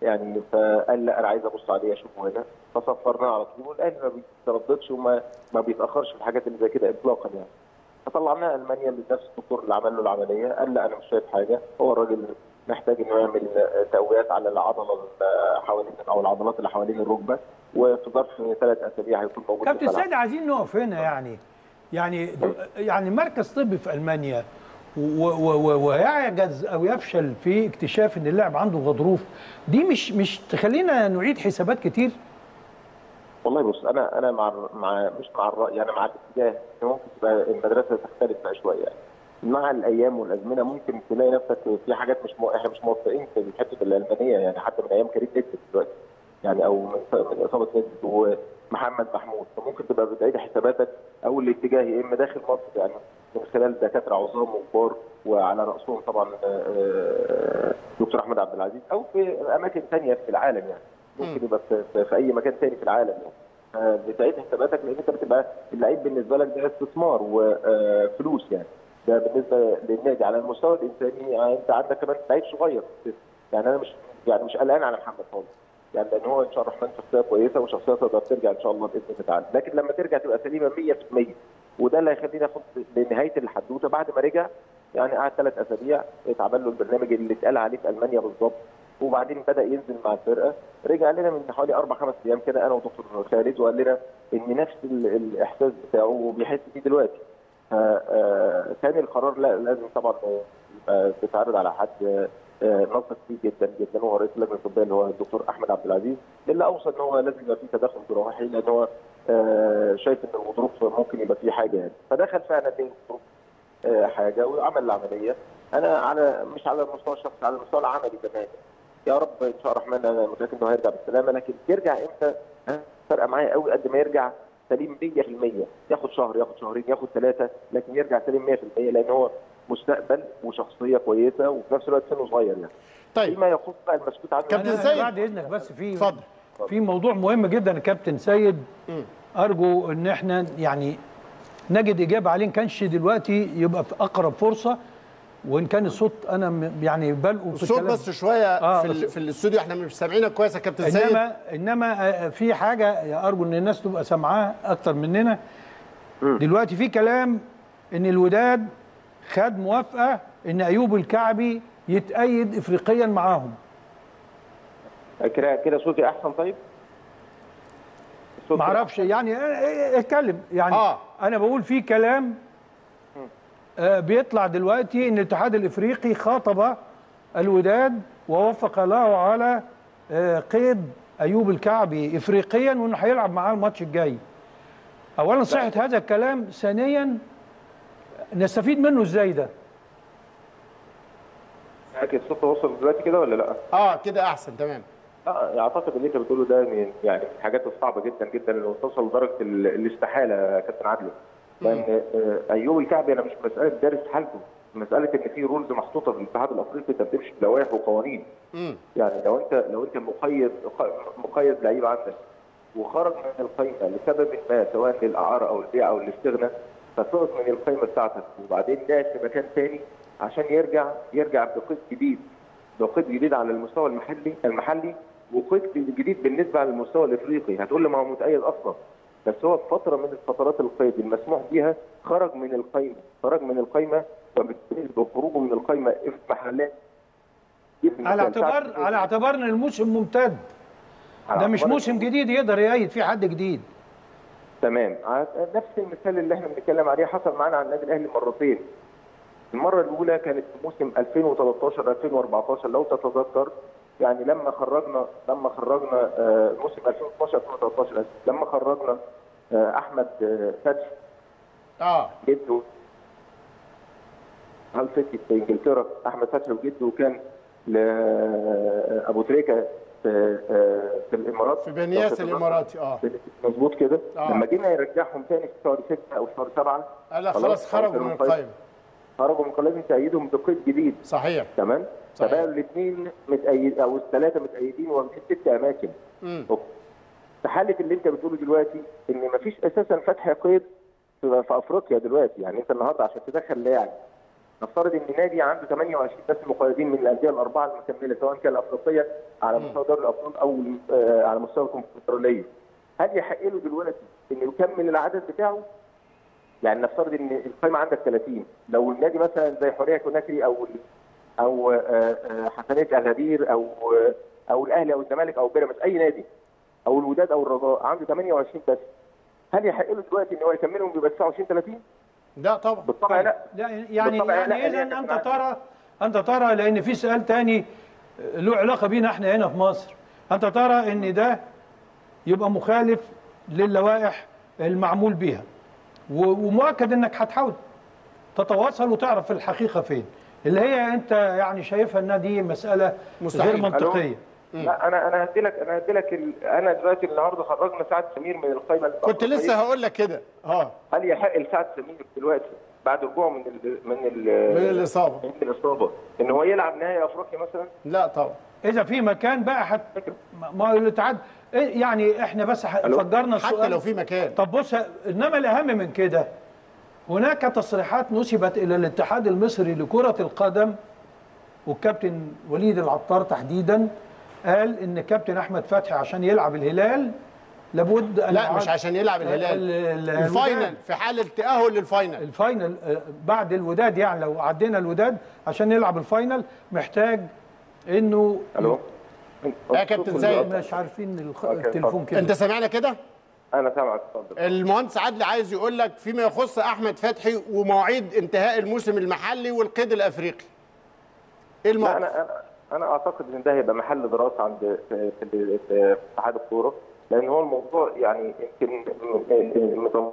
يعني فقال لا انا عايز ابص عليه اشوفه هنا فصفرناه على طول والاهلي ما بيترددش وما ما بيتاخرش في الحاجات اللي زي كده اطلاقا يعني فطلعناه المانيا لنفس الدكتور اللي عمل له العمليه قال لا انا مش شايف حاجه هو الراجل محتاج انه يعمل تقويات على العضله اللي حوالين او العضلات اللي حوالين الركبه وفي ظرف ثلاث اسابيع هيكون موجود في كابتن الملعب. سيد عايزين نقف هنا يعني يعني يعني مركز طبي في المانيا و- و- و- ويعجز او يفشل في اكتشاف ان اللاعب عنده غضروف دي مش مش تخلينا نعيد حسابات كتير والله بص انا انا مع مع مش مع الراي انا مع الاتجاه إن ممكن تبقى المدرسه تختلف بقى شويه يعني مع الايام والازمنه ممكن تلاقي نفسك في حاجات مش مو... احنا مش موفقين في الحته الالمانيه يعني حتى من ايام كريم نيدفيد دلوقتي يعني او من, من اصابه نيدفيد ومحمد محمود فممكن تبقى بتعيد حساباتك او الاتجاه يا اما داخل مصر يعني من خلال دكاتره عظام وكبار وعلى راسهم طبعا آه، دكتور احمد عبد العزيز او في اماكن ثانيه في العالم يعني ممكن يبقى في, في, في اي مكان ثاني في العالم يعني آه، بتعيد حساباتك لان انت بتبقى اللعيب بالنسبه لك ده استثمار وفلوس يعني ده بالنسبه للنادي على المستوى الانساني يعني انت عندك كمان لعيب صغير يعني انا مش يعني مش قلقان على محمد خالص يعني لان هو ان شاء الله الرحمن شخصيه كويسه وشخصيه تقدر ترجع ان شاء الله باذن الله تعالى لكن لما ترجع تبقى سليمه 100% وده اللي هيخلينا ناخد لنهايه الحدوته بعد ما رجع يعني قعد ثلاث اسابيع اتعمل له البرنامج اللي اتقال عليه في المانيا بالظبط وبعدين بدا ينزل مع الفرقه رجع لنا من حوالي اربع خمس ايام كده انا ودكتور خالد وقال لنا ان نفس ال- الاحساس بتاعه وبيحس بيه دلوقتي فكان القرار لا لازم طبعا يبقى تتعرض على حد آه، نثق فيه جدا جدا وهو رئيس اللجنه الطبيه اللي هو الدكتور احمد عبد العزيز اللي اوصى ان هو لازم يبقى فيه تدخل جراحي لان هو آه، شايف ان الغضروف ممكن يبقى فيه حاجه يعني فدخل فعلا ليه الغضروف آه، حاجه وعمل العمليه انا على مش على المستوى الشخصي على المستوى العملي كمان يا رب ان شاء الله الرحمن انا متاكد انه هيرجع بالسلامه لكن يرجع امتى ها؟ فارقه معايا قوي قد ما يرجع سليم 100% ياخد شهر ياخد شهرين ياخد ثلاثه لكن يرجع سليم 100% لان هو مستقبل وشخصيه كويسه وفي نفس الوقت سنه صغير يعني طيب فيما يخص بقى المسكوت عنه كابتن أنا سيد. بعد اذنك بس في اتفضل في موضوع مهم جدا يا كابتن سيد ارجو ان احنا يعني نجد اجابه عليه ان كانش دلوقتي يبقى في اقرب فرصه وان كان الصوت انا م- يعني بلقوا في الصوت الكلام. بس شويه آه، في, ال- بس- في الاستوديو احنا مش سامعينك كويس يا كابتن سيد انما انما آه، في حاجه ارجو ان الناس تبقى سامعاها اكتر مننا دلوقتي في كلام ان الوداد خد موافقه ان ايوب الكعبي يتأيد افريقيا معاهم كده كده صوتي احسن طيب الصوت كده معرفش يعني آه، آه، اتكلم يعني آه. انا بقول في كلام آه، بيطلع دلوقتي ان الاتحاد الافريقي خاطب الوداد ووافق له على آه، قيد ايوب الكعبي افريقيا وانه هيلعب معاه الماتش الجاي اولا صحه هذا الكلام ثانيا نستفيد منه ازاي ده أكيد الصوت وصل دلوقتي كده ولا لا؟ اه كده احسن تمام اه اعتقد اللي انت بتقوله ده من يعني من الحاجات الصعبه جدا جدا اللي توصل لدرجه ال- الاستحاله يا كابتن عادل لان آه، ايوب الكعبي انا مش مساله دارس حالته مساله ان في رولز محطوطه في الاتحاد الافريقي انت بتمشي بلوائح وقوانين مم. يعني لو انت لو انت مقيد مقيد لعيب عندك وخرج من القائمه لسبب ما سواء للاعاره او البيع او الاستغناء فسقط من القائمه بتاعتك وبعدين لعب في مكان ثاني عشان يرجع يرجع بقيد جديد بقيد جديد على المستوى المحلي المحلي وقيد جديد بالنسبه على المستوى الافريقي هتقول لي ما هو متأيد اصلا بس هو في فتره من الفترات القيد المسموح بيها خرج من القائمه خرج من القائمه فبالتالي بخروجه من القائمه في محلات على اعتبار على اعتبار ان الموسم ممتد ده مش موسم جديد يقدر يأيد فيه حد جديد تمام ع- نفس المثال اللي احنا بنتكلم عليه حصل معانا على النادي الاهلي مرتين المره الاولى كانت في موسم 2013 2014 لو تتذكر يعني لما خرجنا لما خرجنا آه، موسم 2012 2013 آسف، لما خرجنا آه، احمد آه، فتحي اه جده هل فتحي في انجلترا احمد فتحي وجده كان لابو تريكه في آه، في الامارات في بنياس لو تتذكر. الاماراتي اه مظبوط كده آه. لما جينا يرجعهم تاني في شهر 6 او شهر 7 قال لك خلاص خرجوا من القائمه خرجوا من القائمه لازم تأيدهم بقيد جديد صحيح تمام صحيح. فبقوا الاثنين متأيد او الثلاثه متأيدين واخدين ست اماكن مم. في حاله اللي انت بتقوله دلوقتي ان مفيش اساسا فتح قيد في في افريقيا دلوقتي يعني انت النهارده عشان تدخل لاعب نفترض ان نادي عنده 28 بس مقيدين من الانديه الاربعه المكمله سواء كان افريقيا على مستوى دوري الابطال او آه، على مستوى الكونفدراليه هل يحق له دلوقتي انه يكمل العدد بتاعه؟ يعني نفترض ان القائمه عندك 30 لو النادي مثلا زي حوريه كوناكري او او آه، آه، حسنيه الغدير او آه، او الاهلي او الزمالك او بيراميدز اي نادي او الوداد او الرجاء عنده 28 بس هل يحق له دلوقتي ان هو يكملهم بيبقى 29 30 لا طبعا بالطبع لا لا يعني بالطبع يعني لا، اذا يعني انت إحنا ترى انت ترى لان في سؤال تاني له علاقه بينا احنا هنا في مصر انت ترى ان ده يبقى مخالف للوائح المعمول بيها و- ومؤكد انك هتحاول تتواصل وتعرف الحقيقه فين اللي هي انت يعني شايفها انها دي مساله مستحيل. غير منطقيه لا انا انا هدي لك انا هدي لك ال... انا دلوقتي النهارده خرجنا سعد سمير من القائمه كنت لسه هقول لك كده اه هل يحق لسعد سمير دلوقتي بعد رجوعه من ال... من ال... من الاصابه من الاصابه ان هو يلعب نهائي افريقيا مثلا لا طبعا اذا في مكان بقى حت ما- ما هو الاتحاد إيه يعني احنا بس ح- ألو؟ فجرنا حتى السؤال لو في مكان طب بص انما الاهم من كده هناك تصريحات نسبت الى الاتحاد المصري لكره القدم والكابتن وليد العطار تحديدا قال ان كابتن احمد فتحي عشان يلعب الهلال لابد ان لا يعاد- مش عشان يلعب الهلال ال- ال- الفاينل الوداد. في حاله تاهل للفاينل الفاينل آه، بعد الوداد يعني لو عدينا الوداد عشان نلعب الفاينل محتاج انه الو يا كابتن سيد. مش عارفين الخ- أوكي، التليفون اتفضل. كده انت سامعنا كده انا سامعك اتفضل المهندس عادل عايز يقول لك فيما يخص احمد فتحي ومواعيد انتهاء الموسم المحلي والقيد الافريقي ايه لا الموقف انا انا انا اعتقد ان ده هيبقى محل دراسه عند في في- في اتحاد الكوره لان هو الموضوع يعني يمكن م-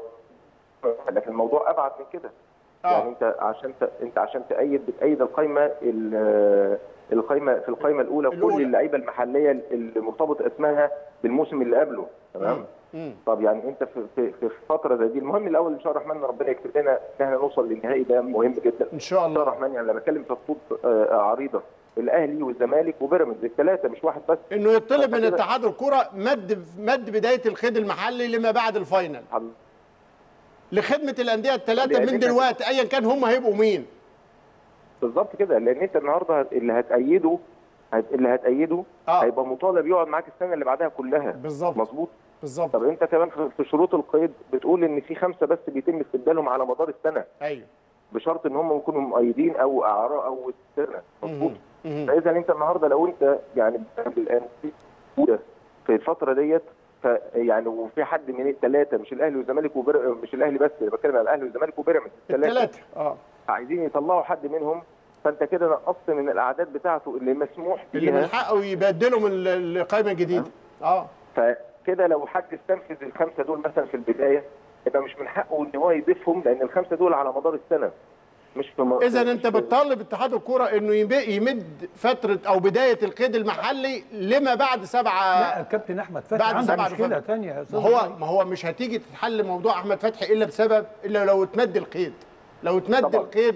لكن الموضوع ابعد من كده آه. يعني انت عشان ت... انت عشان تأيد بتأيد القائمه ال- القائمه في القائمه الاولى الأولى. كل اللعيبه المحليه اللي مرتبط اسمها بالموسم اللي قبله تمام مم. طب يعني انت في في في فتره زي دي المهم الاول ان شاء الله الرحمن ربنا يكتب لنا ان احنا نوصل للنهائي ده مهم جدا ان شاء الله الله الرحمن يعني انا بتكلم في خطوط آه، عريضه الاهلي والزمالك وبيراميدز الثلاثه مش واحد بس انه يطلب من كده. اتحاد الكره مد مد بدايه القيد المحلي لما بعد الفاينل لخدمه الانديه الثلاثه لأن من انت- دلوقتي ايا كان هم هيبقوا مين بالظبط كده لان انت النهارده هت- اللي هتأيده هت- اللي هتأيده آه. هيبقى مطالب يقعد معاك السنه اللي بعدها كلها بالظبط. مظبوط بالظبط طب انت كمان في- في شروط القيد بتقول ان في خمسه بس بيتم استبدالهم على مدار السنه ايوه بشرط ان هم يكونوا مؤيدين او اعراء او سنه مظبوط مم. فاذا انت النهارده لو انت يعني الان في في الفتره ديت ف يعني وفي حد من الثلاثه مش الاهلي والزمالك وبر... مش الاهلي بس انا بتكلم على الاهلي والزمالك وبيراميدز الثلاثه الثلاثه اه عايزين يطلعوا حد منهم فانت كده نقصت من الاعداد بتاعته اللي مسموح اللي من فيها حقه يبدلوا من ال- القائمه الجديده اه فكده لو حد استنفذ الخمسه دول مثلا في البدايه يبقى مش من حقه ان هو يضيفهم لان الخمسه دول على مدار السنه مش في م... اذا مش انت في- بتطالب اتحاد الكوره انه يم- يمد فتره او بدايه القيد المحلي لما بعد سبعه لا الكابتن احمد فتحي بعد عنده سبعة مشكله نوفمبر. ثانيه يا ما استاذ هو إبراهيم. ما هو مش هتيجي تتحل موضوع احمد فتحي الا بسبب الا لو اتمد القيد لو اتمد طبعا. القيد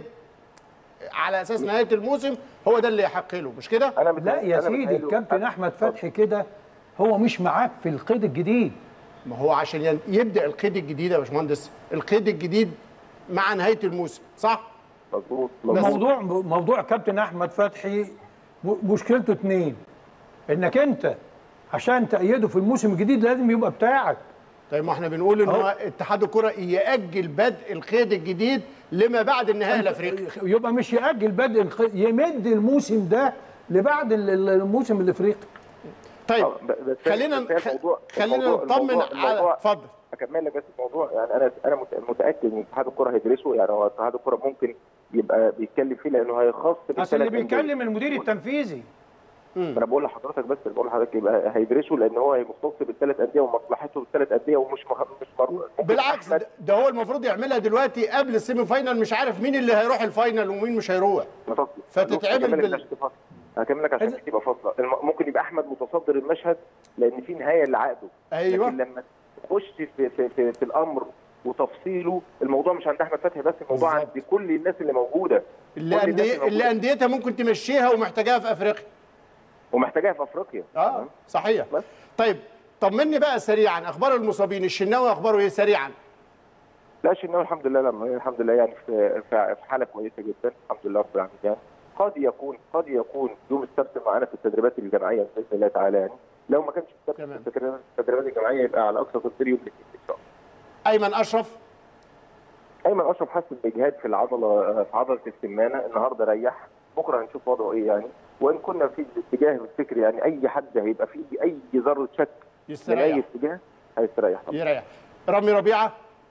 على اساس نهايه الموسم هو ده اللي يحق له مش كده انا لا بتهيأ- يا أنا سيدي بتهيأله- الكابتن احمد فتحي كده هو مش معاك في القيد الجديد ما هو عشان ين- يبدا القيد الجديد يا باشمهندس القيد الجديد مع نهايه الموسم صح مظبوط مظبوط موضوع موضوع كابتن احمد فتحي م- مشكلته اتنين انك انت عشان تأيده في الموسم الجديد لازم يبقى بتاعك طيب ما احنا بنقول ان أهو. هو اتحاد الكره ياجل بدء القيد الجديد لما بعد النهائي الافريقي يبقى مش يأجل بدء الخ- يمد الموسم ده لبعد ال- ال- الموسم الافريقي طيب آه، ب- بس- خلينا بس هي خ- الموضوع- خلينا الموضوع- نطمن الموضوع- على الموضوع- اتفضل اكمل لك بس الموضوع يعني انا انا مت- متاكد ان اتحاد الكره هيدرسه يعني هو اتحاد الكره ممكن يبقى بيتكلم فيه لانه هيخص اصل اللي بالثلاث أندية. بيتكلم المدير التنفيذي ما انا بقول لحضرتك بس بقول لحضرتك يبقى هيدرسه لان هو مختص بالثلاث انديه ومصلحته بالثلاث انديه ومش مخ... مش مر... ممكن بالعكس أحمد- ده- ده هو المفروض يعملها دلوقتي قبل السيمي فاينال مش عارف مين اللي هيروح الفاينل ومين مش هيروح مفصل. فتتعمل هكمل لك بال- عشان تفصل. هكمل لك عشان إذا- تبقى فاصله الم- ممكن يبقى احمد متصدر المشهد لان في نهايه لعقده أيوة. لكن لما تخش في, في, في, في الامر وتفصيله الموضوع مش عند احمد فتحي بس الموضوع بالظبط. عند كل الناس اللي موجوده اللي كل الناس أندية اللي موجودة. انديتها ممكن تمشيها ومحتاجاها في افريقيا ومحتاجاها في افريقيا اه تمام؟ صحيح بس. طيب طمني بقى سريعا اخبار المصابين الشناوي اخباره ايه سريعا لا الشناوي الحمد لله لما الحمد لله يعني في في في حاله كويسه جدا الحمد لله رب العالمين يعني قد يكون قد يكون يوم السبت معانا في التدريبات الجماعيه باذن الله تعالى يعني لو ما كانش السبت تمام. في التدريبات- التدريبات الجماعيه يبقى على اقصى تقدير يوم الاثنين ان شاء الله ايمن اشرف ايمن اشرف حس باجهاد في العضله في عضله السمانه النهارده ريح بكره هنشوف وضعه ايه يعني وان كنا في الاتجاه الفكري يعني اي حد هيبقى فيه اي ذره شك من اي يستريح اتجاه هيستريح طبعا يريح رامي ربيعه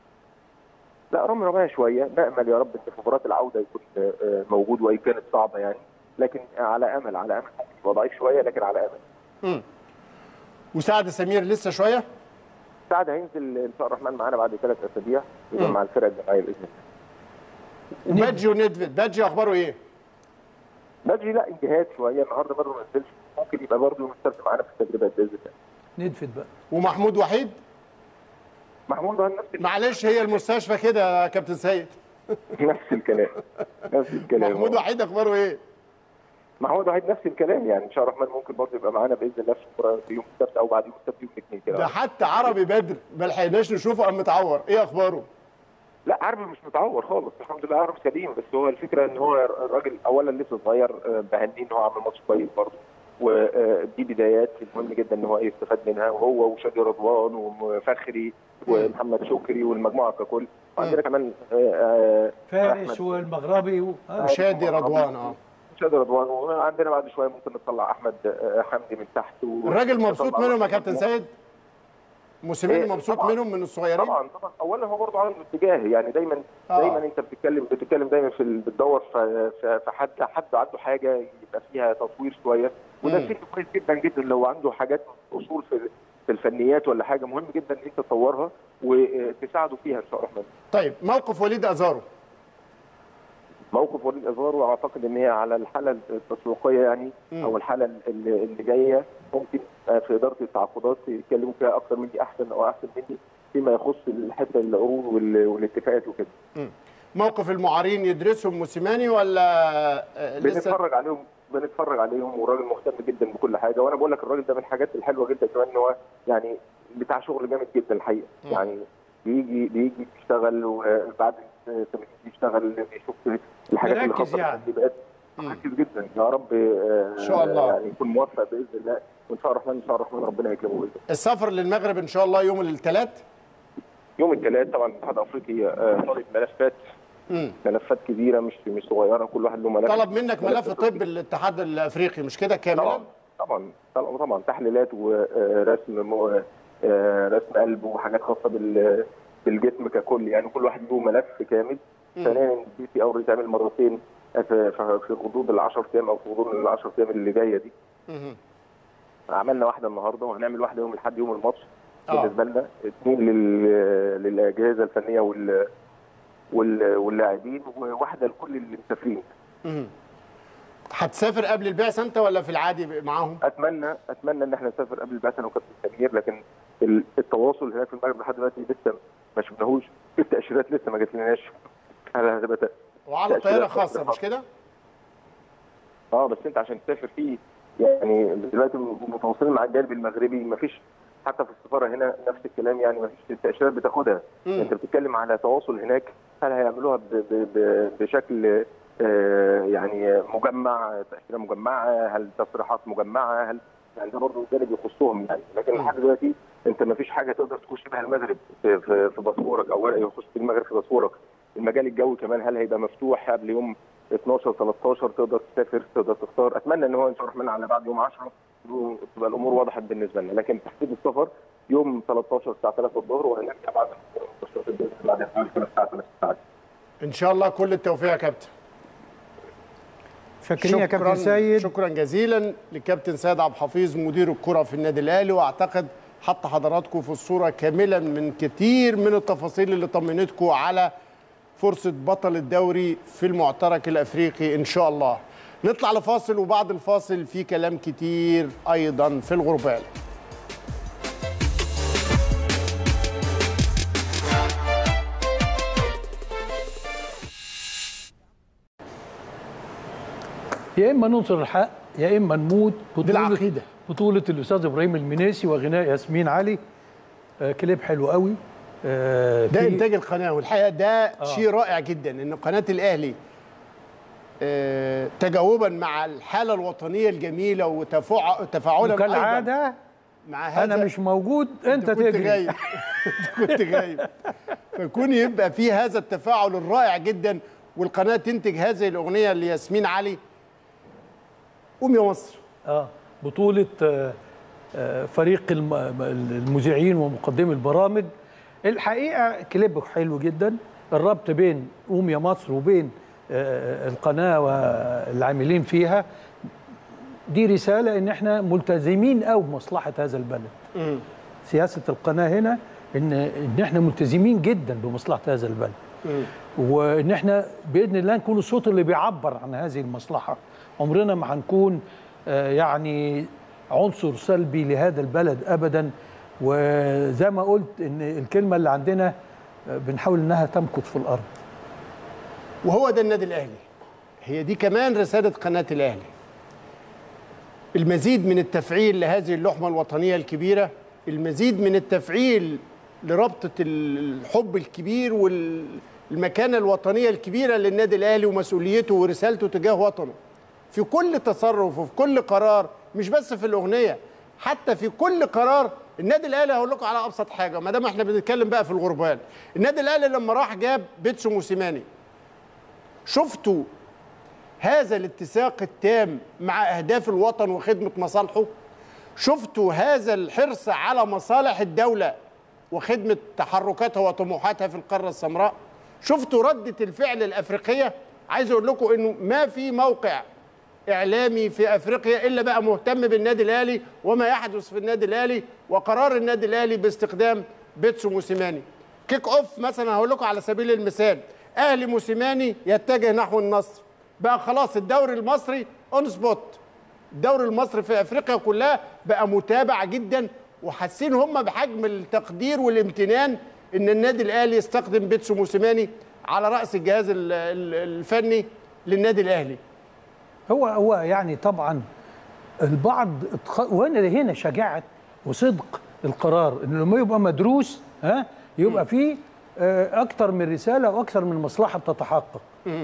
لا رامي ربيعه شويه نامل يا رب ان في مباراه العوده يكون آه، آه، موجود وان كانت صعبه يعني لكن على امل على امل هو ضعيف شويه لكن على امل مم. وسعد سمير لسه شويه سعد هينزل ان شاء الله الرحمن معانا بعد ثلاث اسابيع يبقى مم. مع الفرقه الجماعيه باذن الله وبادجي وندفد بادجي اخباره ايه بدري لا اجهاد شويه النهارده برضه ما نزلش ممكن يبقى برضه يوم السبت معانا في التدريبات باذن الله ندفد بقى ومحمود وحيد محمود ده نفس معلش هي المستشفى كده يا كابتن سيد نفس الكلام نفس الكلام محمود وحيد اخباره ايه محمود وحيد نفس الكلام يعني ان شاء الله الرحمن ممكن برضه يبقى معانا باذن الله في المباراة في يوم السبت او بعد يوم السبت يوم الاثنين ده كده حتى عربي بدر ما لحقناش نشوفه قام متعور ايه اخباره لا عربي مش متعور خالص الحمد لله عربي سليم بس هو الفكره ان هو الراجل اولا لسه صغير آه، بهنيه ان هو عمل ماتش كويس برضه ودي بدايات مهم جدا ان هو يستفاد منها وهو وشادي رضوان وفخري ومحمد شكري والمجموعه ككل وعندنا كمان آه، آه، فارس أحمد. والمغربي و... آه. وشادي رضوان اه شادي رضوان وعندنا بعد شويه ممكن نطلع احمد آه، حمدي من تحت و... الراجل مبسوط نطلع منهم يا كابتن سيد موسيماني إيه، مبسوط طبعاً. منهم من الصغيرين طبعا طبعا اولا هو برضه عنده اتجاه يعني دايما آه. دايما انت بتتكلم بتتكلم دايما في ال- بتدور في في في حد حد عنده حاجه يبقى فيها تطوير شويه وده مم. شيء كويس جدا جدا لو عنده حاجات اصول في في الفنيات ولا حاجه مهم جدا ان انت تطورها وتساعده فيها ان شاء الله الرحمن طيب موقف وليد ازارو موقف وليد ازارو اعتقد ان هي على الحاله التسويقيه يعني مم. او الحاله اللي, اللي جايه ممكن آه، في اداره التعاقدات يتكلموا فيها اكثر مني احسن او احسن مني فيما يخص الحته العروض وال- والاتفاقات وكده موقف المعارين يدرسهم موسيماني ولا آه، لسه بنتفرج عليهم بنتفرج عليهم والراجل مهتم جدا بكل حاجه وانا بقول لك الراجل ده من الحاجات الحلوه جدا كمان ان هو يعني بتاع شغل جامد جدا الحقيقه مم. يعني بيجي بيجي يشتغل وبعد تمرين يشتغل بيشوف الحاجات اللي مركز خاصه يعني. بالتدريبات مم. مركز جدا يا رب ان شاء الله. يعني يكون موفق باذن الله وان شاء الله الرحمن ان شاء الله الرحمن ربنا يكرمه باذن الله السفر للمغرب ان شاء الله يوم الثلاث يوم الثلاث طبعا الاتحاد الافريقي آه، طالب ملفات ملفات كبيره مش مش صغيره كل واحد له ملف طلب منك ملف طب الاتحاد الافريقي مش كده كاملا طبعا طبعا طبعا, طبعا تحليلات ورسم مو- آه، رسم قلب وحاجات خاصه بال بالجسم ككل يعني كل واحد له ملف كامل ثانيا البي سي اور يتعمل مرتين في في- في غضون ال 10 ايام او في غضون ال 10 ايام اللي جايه دي مهم. عملنا واحده النهارده وهنعمل واحده يوم لحد يوم الماتش آه. بالنسبه لنا اثنين لل- للاجهزه الفنيه وال وال- واللاعبين وواحده لكل اللي مسافرين مهم. هتسافر قبل البعثه انت ولا في العادي معاهم؟ اتمنى اتمنى ان احنا نسافر قبل البعثه انا وكابتن سمير لكن ال- التواصل هناك في المغرب لحد دلوقتي لسه ما شفناهوش التاشيرات لسه ما جاتلناش هل هتبقى ت- وعلى طياره خاصه مش كده؟ اه بس انت عشان تسافر فيه يعني دلوقتي متواصلين مع الجانب المغربي ما فيش حتى في السفاره هنا نفس الكلام يعني ما فيش التاشيرات بتاخدها مم. انت بتتكلم على تواصل هناك هل هيعملوها ب ب ب بشكل آه، يعني مجمع تاشيره مجمعه هل تصريحات مجمعه هل يعني ده برضه جانب يخصهم يعني لكن لحد دلوقتي انت ما فيش حاجه تقدر تخش بها المغرب في في, في باسبورك او ورق يخش في المغرب في باسبورك المجال الجوي كمان هل هيبقى مفتوح قبل يوم 12 13 تقدر تسافر تقدر تختار اتمنى ان هو ان شاء الله الرحمن على بعد يوم 10 تبقى الامور وضحت بالنسبه لنا لكن تحديد السفر يوم 13 الساعه 3 الظهر وهنرجع بعد بعد الساعه 3 ساعات ان شاء الله كل التوفيق يا كابتن شاكرين يا كابتن سيد شكرا جزيلا لكابتن سيد عبد الحفيظ مدير الكره في النادي الاهلي واعتقد حط حضراتكم في الصوره كاملا من كتير من التفاصيل اللي طمنتكم على فرصه بطل الدوري في المعترك الافريقي ان شاء الله نطلع لفاصل وبعد الفاصل في كلام كتير ايضا في الغربال يا اما ننصر الحق يا اما نموت دي العقيدة. بطوله الاستاذ ابراهيم المنيسي وغناء ياسمين علي آه كليب حلو قوي آه، ده في- انتاج القناه والحقيقه ده شيء رائع جدا ان قناه الاهلي آه، تجاوبا مع الحاله الوطنيه الجميله وتفاع- وتفاعلا أيضاً وكالعاده مع هذا انا مش موجود انت كنت تجري غايب انت كنت غايب فيكون يبقى في هذا التفاعل الرائع جدا والقناه تنتج هذه الاغنيه لياسمين علي قوم يا مصر اه بطولة آه، آه، فريق الم- المذيعين ومقدمي البرامج الحقيقة كليب حلو جدا الربط بين قوم يا مصر وبين آه، القناة والعاملين فيها دي رسالة ان احنا ملتزمين قوي بمصلحة هذا البلد سياسة القناة هنا ان ان احنا ملتزمين جدا بمصلحة هذا البلد وان احنا باذن الله نكون الصوت اللي بيعبر عن هذه المصلحه عمرنا ما هنكون آه، يعني عنصر سلبي لهذا البلد ابدا وزي ما قلت ان الكلمه اللي عندنا آه، بنحاول انها تمكث في الارض وهو ده النادي الاهلي هي دي كمان رساله قناه الاهلي المزيد من التفعيل لهذه اللحمه الوطنيه الكبيره المزيد من التفعيل لربطه الحب الكبير والمكانه الوطنيه الكبيره للنادي الاهلي ومسؤوليته ورسالته تجاه وطنه في كل تصرف وفي كل قرار مش بس في الاغنيه حتى في كل قرار النادي الاهلي هقول لكم على ابسط حاجه ما دام احنا بنتكلم بقى في الغربال النادي الاهلي لما راح جاب بيتسو موسيماني شفتوا هذا الاتساق التام مع اهداف الوطن وخدمه مصالحه شفتوا هذا الحرص على مصالح الدوله وخدمه تحركاتها وطموحاتها في القاره السمراء شفتوا رده الفعل الافريقيه عايز اقول لكم انه ما في موقع اعلامي في افريقيا الا بقى مهتم بالنادي الاهلي وما يحدث في النادي الاهلي وقرار النادي الاهلي باستخدام بيتسو موسيماني كيك اوف مثلا هقول لكم على سبيل المثال اهلي موسيماني يتجه نحو النصر بقى خلاص الدوري المصري اون سبوت الدوري المصري في افريقيا كلها بقى متابع جدا وحاسين هم بحجم التقدير والامتنان ان النادي الاهلي يستخدم بيتسو موسيماني على راس الجهاز ال- ال- الفني للنادي الاهلي هو هو يعني طبعا البعض اتخ... وهنا هنا شجاعه وصدق القرار ان لما يبقى مدروس ها يبقى فيه آه، اكتر من رساله واكثر من مصلحه بتتحقق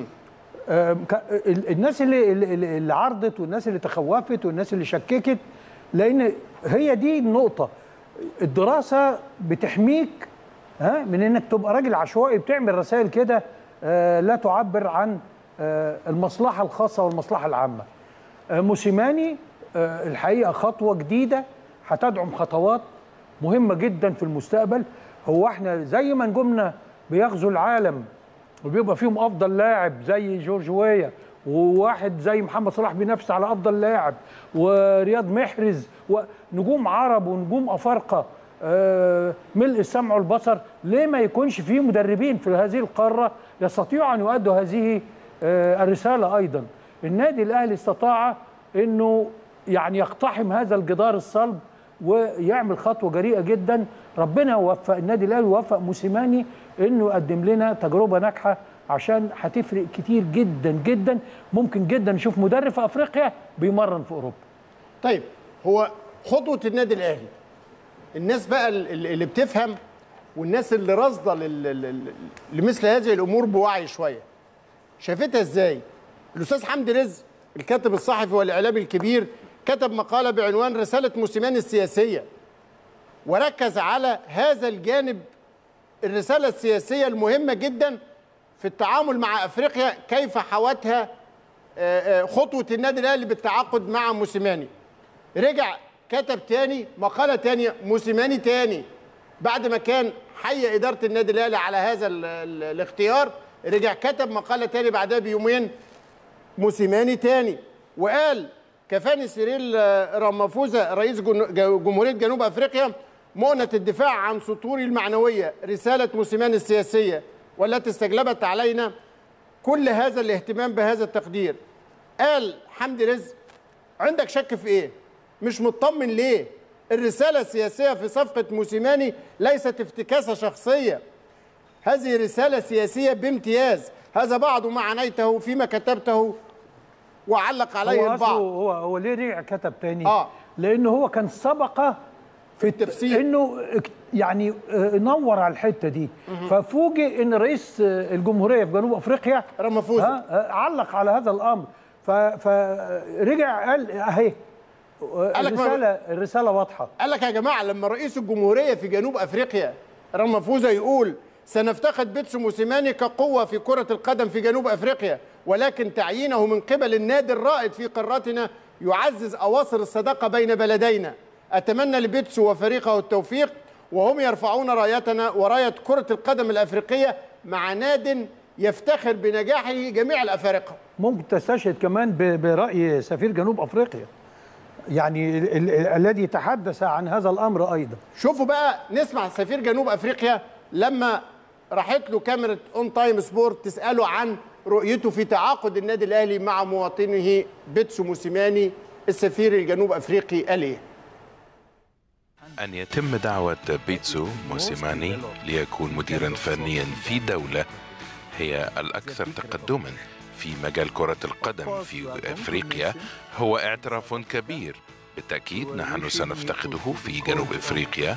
آه، ك- ال- الناس اللي اللي اللي عرضت والناس اللي تخوفت والناس اللي شككت لان هي دي النقطه الدراسه بتحميك ها من انك تبقى راجل عشوائي بتعمل رسائل كده آه، لا تعبر عن آه، المصلحه الخاصه والمصلحه العامه آه، موسيماني آه، الحقيقه خطوه جديده هتدعم خطوات مهمه جدا في المستقبل هو احنا زي ما نجومنا بيغزو العالم وبيبقى فيهم افضل لاعب زي جورج ويا وواحد زي محمد صلاح بينافس على افضل لاعب ورياض محرز ونجوم عرب ونجوم افارقه آه، ملء السمع والبصر ليه ما يكونش في مدربين في هذه القاره يستطيعوا ان يؤدوا هذه آه، الرساله ايضا النادي الاهلي استطاع انه يعني يقتحم هذا الجدار الصلب ويعمل خطوه جريئه جدا ربنا يوفق النادي الاهلي ويوفق موسيماني انه يقدم لنا تجربه ناجحه عشان هتفرق كتير جدا جدا ممكن جدا نشوف مدرب في افريقيا بيمرن في اوروبا طيب هو خطوه النادي الاهلي الناس بقى ال- اللي بتفهم والناس اللي راصده لل- لل- لمثل هذه الامور بوعي شويه شافتها ازاي الاستاذ حمدي رزق الكاتب الصحفي والاعلامي الكبير كتب مقاله بعنوان رساله موسيماني السياسيه وركز على هذا الجانب الرساله السياسيه المهمه جدا في التعامل مع افريقيا كيف حوتها آه، آه، خطوه النادي الاهلي بالتعاقد مع موسيماني رجع كتب تاني مقاله تانية موسيماني تاني بعد ما كان حي اداره النادي الاهلي على هذا ال ال الاختيار رجع كتب مقاله تاني بعدها بيومين موسيماني تاني وقال كفاني سيريل آه، رامافوزا رئيس جن- جمهوريه جنوب افريقيا مؤنة الدفاع عن سطوري المعنويه رساله موسيماني السياسيه والتي استجلبت علينا كل هذا الاهتمام بهذا التقدير قال حمدي رزق عندك شك في ايه مش مطمن ليه الرسالة السياسية في صفقة موسيماني ليست افتكاسة شخصية هذه رسالة سياسية بامتياز هذا بعض ما عنيته فيما كتبته وعلق عليه هو أصله البعض هو هو ليه رجع كتب تاني آه. لانه هو كان سبق في التفسير انه اك- يعني آه، نور على الحته دي ففوجئ ان رئيس آه، الجمهوريه في جنوب افريقيا رامافوزا. ها، آه، علق على هذا الامر ف- فرجع قال اهي قال لك ما- الرساله الرساله واضحه قال لك يا جماعه لما رئيس الجمهوريه في جنوب افريقيا رامافوزا يقول سنفتقد بيتسو موسيماني كقوه في كره القدم في جنوب افريقيا ولكن تعيينه من قبل النادي الرائد في قارتنا يعزز اواصر الصداقه بين بلدينا اتمنى لبيتسو وفريقه التوفيق وهم يرفعون رايتنا ورايه كره القدم الافريقيه مع ناد يفتخر بنجاحه جميع الافارقه ممكن تستشهد كمان ب- براي سفير جنوب افريقيا يعني ال- ال- الذي تحدث عن هذا الامر ايضا شوفوا بقى نسمع سفير جنوب افريقيا لما راحت له كاميرا اون تايم سبورت تساله عن رؤيته في تعاقد النادي الاهلي مع مواطنه بيتسو موسيماني السفير الجنوب افريقي قال ايه؟ أن يتم دعوة بيتسو موسيماني ليكون مديرا فنيا في دولة هي الأكثر تقدما في مجال كرة القدم في أفريقيا هو اعتراف كبير بالتأكيد نحن سنفتقده في جنوب أفريقيا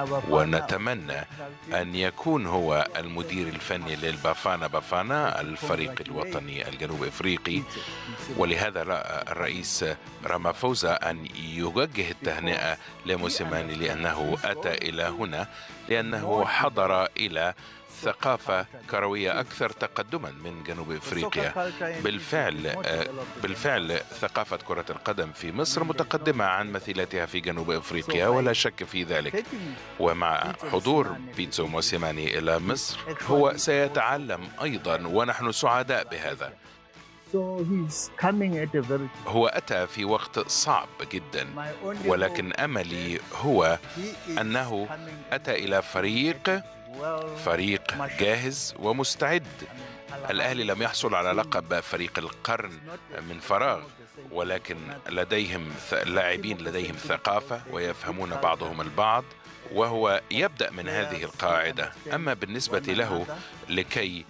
ونتمنى أن يكون هو المدير الفني للبافانا بافانا الفريق الوطني الجنوب أفريقي ولهذا رأى الرئيس رامافوزا أن يوجه التهنئة لموسيماني لأنه أتى إلى هنا لأنه حضر إلى ثقافة كروية أكثر تقدما من جنوب أفريقيا بالفعل آه، بالفعل ثقافة كرة القدم في مصر متقدمة عن مثيلتها في جنوب أفريقيا ولا شك في ذلك ومع حضور بيتسو موسيماني إلى مصر هو سيتعلم أيضا ونحن سعداء بهذا So he's coming at a very هو أتى في وقت صعب جدا my only ولكن أملي هو hope, he is أنه coming أتى إلى فريق well فريق جاهز ومستعد الأهلي لم يحصل على لقب فريق القرن من فراغ ولكن لديهم ث- لاعبين لديهم ثقافة ويفهمون بعضهم البعض وهو يبدأ من هذه القاعدة أما بالنسبة له لكي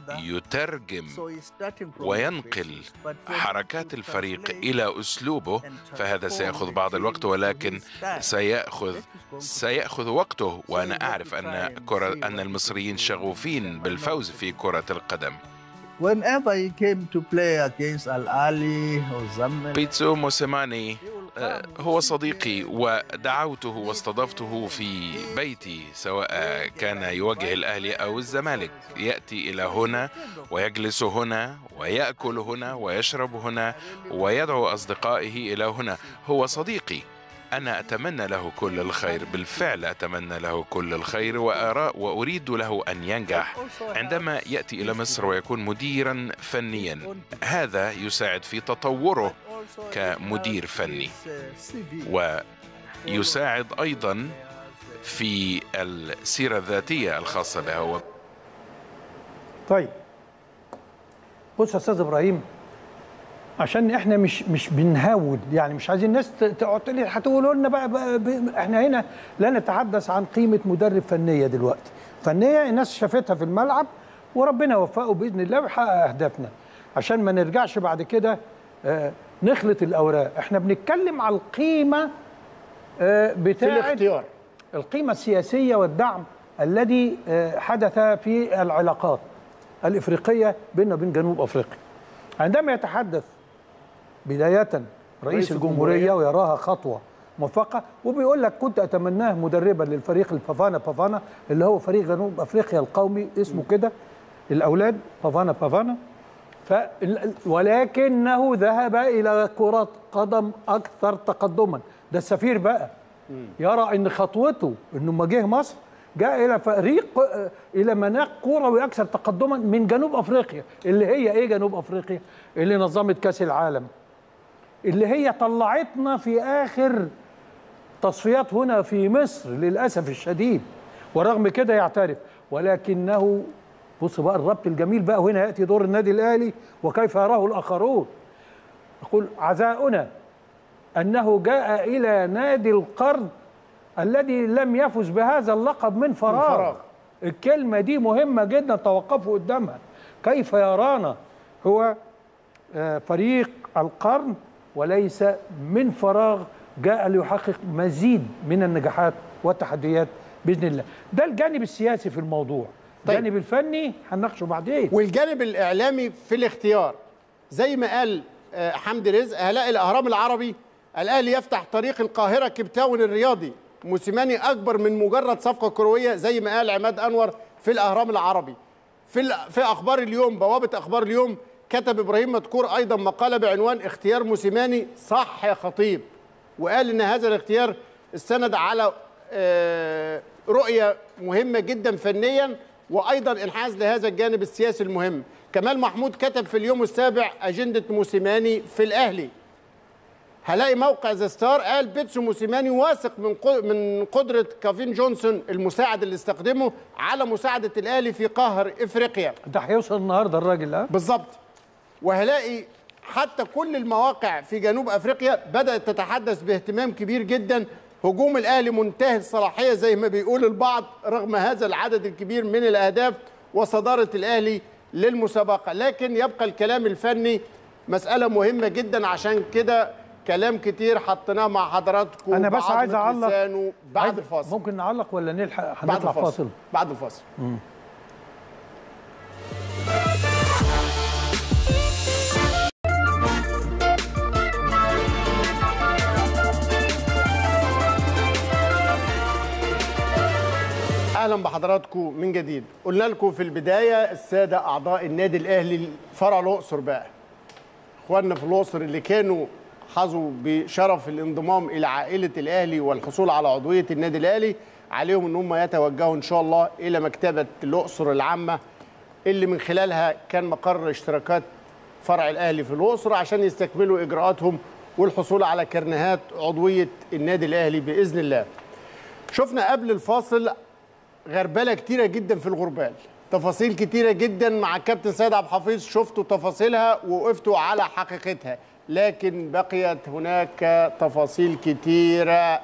يترجم So he's starting from وينقل basics, but for him حركات to الفريق translate إلى أسلوبه فهذا سيأخذ بعض الوقت ولكن سيأخذ سيأخذ وقته وأنا أعرف أن كرة أن المصريين شغوفين بالفوز في كرة القدم Whenever he came to play against Al Ali or Zamalek, بيتسو موسيماني آه، هو صديقي ودعوته واستضفته في بيتي سواء كان يواجه الأهلي أو الزمالك يأتي إلى هنا ويجلس هنا ويأكل هنا ويشرب هنا ويدعو أصدقائه إلى هنا هو صديقي أنا أتمنى له كل الخير بالفعل أتمنى له كل الخير وأرى وأريد له أن ينجح عندما يأتي إلى مصر ويكون مديرا فنيا هذا يساعد في تطوره also كمدير فني his, uh, CV. ويساعد أيضا في السيرة الذاتية الخاصة به هو طيب بص يا استاذ ابراهيم عشان احنا مش مش بنهاود يعني مش عايزين الناس ت- تقعد تقول لي هتقولوا لنا بقى, بقى, بقى احنا هنا لا نتحدث عن قيمه مدرب فنيه دلوقتي فنيه الناس شافتها في الملعب وربنا يوفقه باذن الله ويحقق اهدافنا عشان ما نرجعش بعد كده آه، نخلط الاوراق احنا بنتكلم على القيمه آه، في بتاعه الاختيار القيمة السياسية والدعم الذي آه، حدث في العلاقات الإفريقية بيننا وبين جنوب أفريقيا عندما يتحدث بداية رئيس, رئيس الجمهورية, الجمهورية ويراها خطوة موفقة وبيقول لك كنت أتمناه مدربا للفريق البافانا بافانا اللي هو فريق جنوب أفريقيا القومي اسمه كده الأولاد بافانا بافانا ف... ولكنه ذهب إلى كرة قدم أكثر تقدما ده السفير بقى يرى ان خطوته انه ما جه مصر جاء الى فريق الى مناخ كروي اكثر تقدما من جنوب افريقيا اللي هي ايه جنوب افريقيا اللي نظمت كاس العالم اللي هي طلعتنا في اخر تصفيات هنا في مصر للاسف الشديد ورغم كده يعترف ولكنه بص بقى الربط الجميل بقى هنا ياتي دور النادي الاهلي وكيف يراه الاخرون يقول عزاؤنا أنه جاء إلى نادي القرن الذي لم يفز بهذا اللقب من فراغ, من فراغ. الكلمة دي مهمة جدا توقفوا قدامها كيف يرانا هو آه، فريق القرن وليس من فراغ جاء ليحقق مزيد من النجاحات والتحديات باذن الله ده الجانب السياسي في الموضوع طيب. الجانب الفني هنناقشه بعدين والجانب الاعلامي في الاختيار زي ما قال آه، حمدي رزق هلاقي الاهرام العربي الاهلي يفتح طريق القاهره كيب تاون الرياضي موسيماني اكبر من مجرد صفقه كرويه زي ما قال عماد انور في الاهرام العربي في ال- في اخبار اليوم بوابه اخبار اليوم كتب ابراهيم مذكور ايضا مقاله بعنوان اختيار موسيماني صح يا خطيب وقال ان هذا الاختيار استند على آه، رؤيه مهمه جدا فنيا وايضا انحاز لهذا الجانب السياسي المهم كمال محمود كتب في اليوم السابع اجنده موسيماني في الاهلي هلاقي موقع ذا ستار قال بيتسو موسيماني واثق من قو- من قدره كافين جونسون المساعد اللي استخدمه على مساعده الاهلي في قهر افريقيا ده هيوصل النهارده الراجل ده بالظبط وهلاقي حتى كل المواقع في جنوب افريقيا بدات تتحدث باهتمام كبير جدا هجوم الاهلي منتهي الصلاحيه زي ما بيقول البعض رغم هذا العدد الكبير من الاهداف وصداره الاهلي للمسابقه لكن يبقى الكلام الفني مساله مهمه جدا عشان كده كلام كتير حطيناه مع حضراتكم أنا بس بعضمة عايز أعلق- لسانه بعد عايز- الفاصل ممكن نعلق ولا نلحق بعد هنطلع الفاصل فاصل بعد الفاصل اهلا بحضراتكم من جديد قلنا لكم في البدايه الساده اعضاء النادي الاهلي فرع الاقصر بقى اخواننا في الاقصر اللي كانوا حظوا بشرف الانضمام الى عائله الاهلي والحصول على عضويه النادي الاهلي عليهم ان هم يتوجهوا ان شاء الله الى مكتبه الاقصر العامه اللي من خلالها كان مقر اشتراكات فرع الاهلي في الاقصر عشان يستكملوا اجراءاتهم والحصول على كرنيهات عضويه النادي الاهلي باذن الله. شفنا قبل الفاصل غربله كتيره جدا في الغربال تفاصيل كتيره جدا مع كابتن سيد عبد الحفيظ شفتوا تفاصيلها ووقفتوا على حقيقتها لكن بقيت هناك تفاصيل كتيره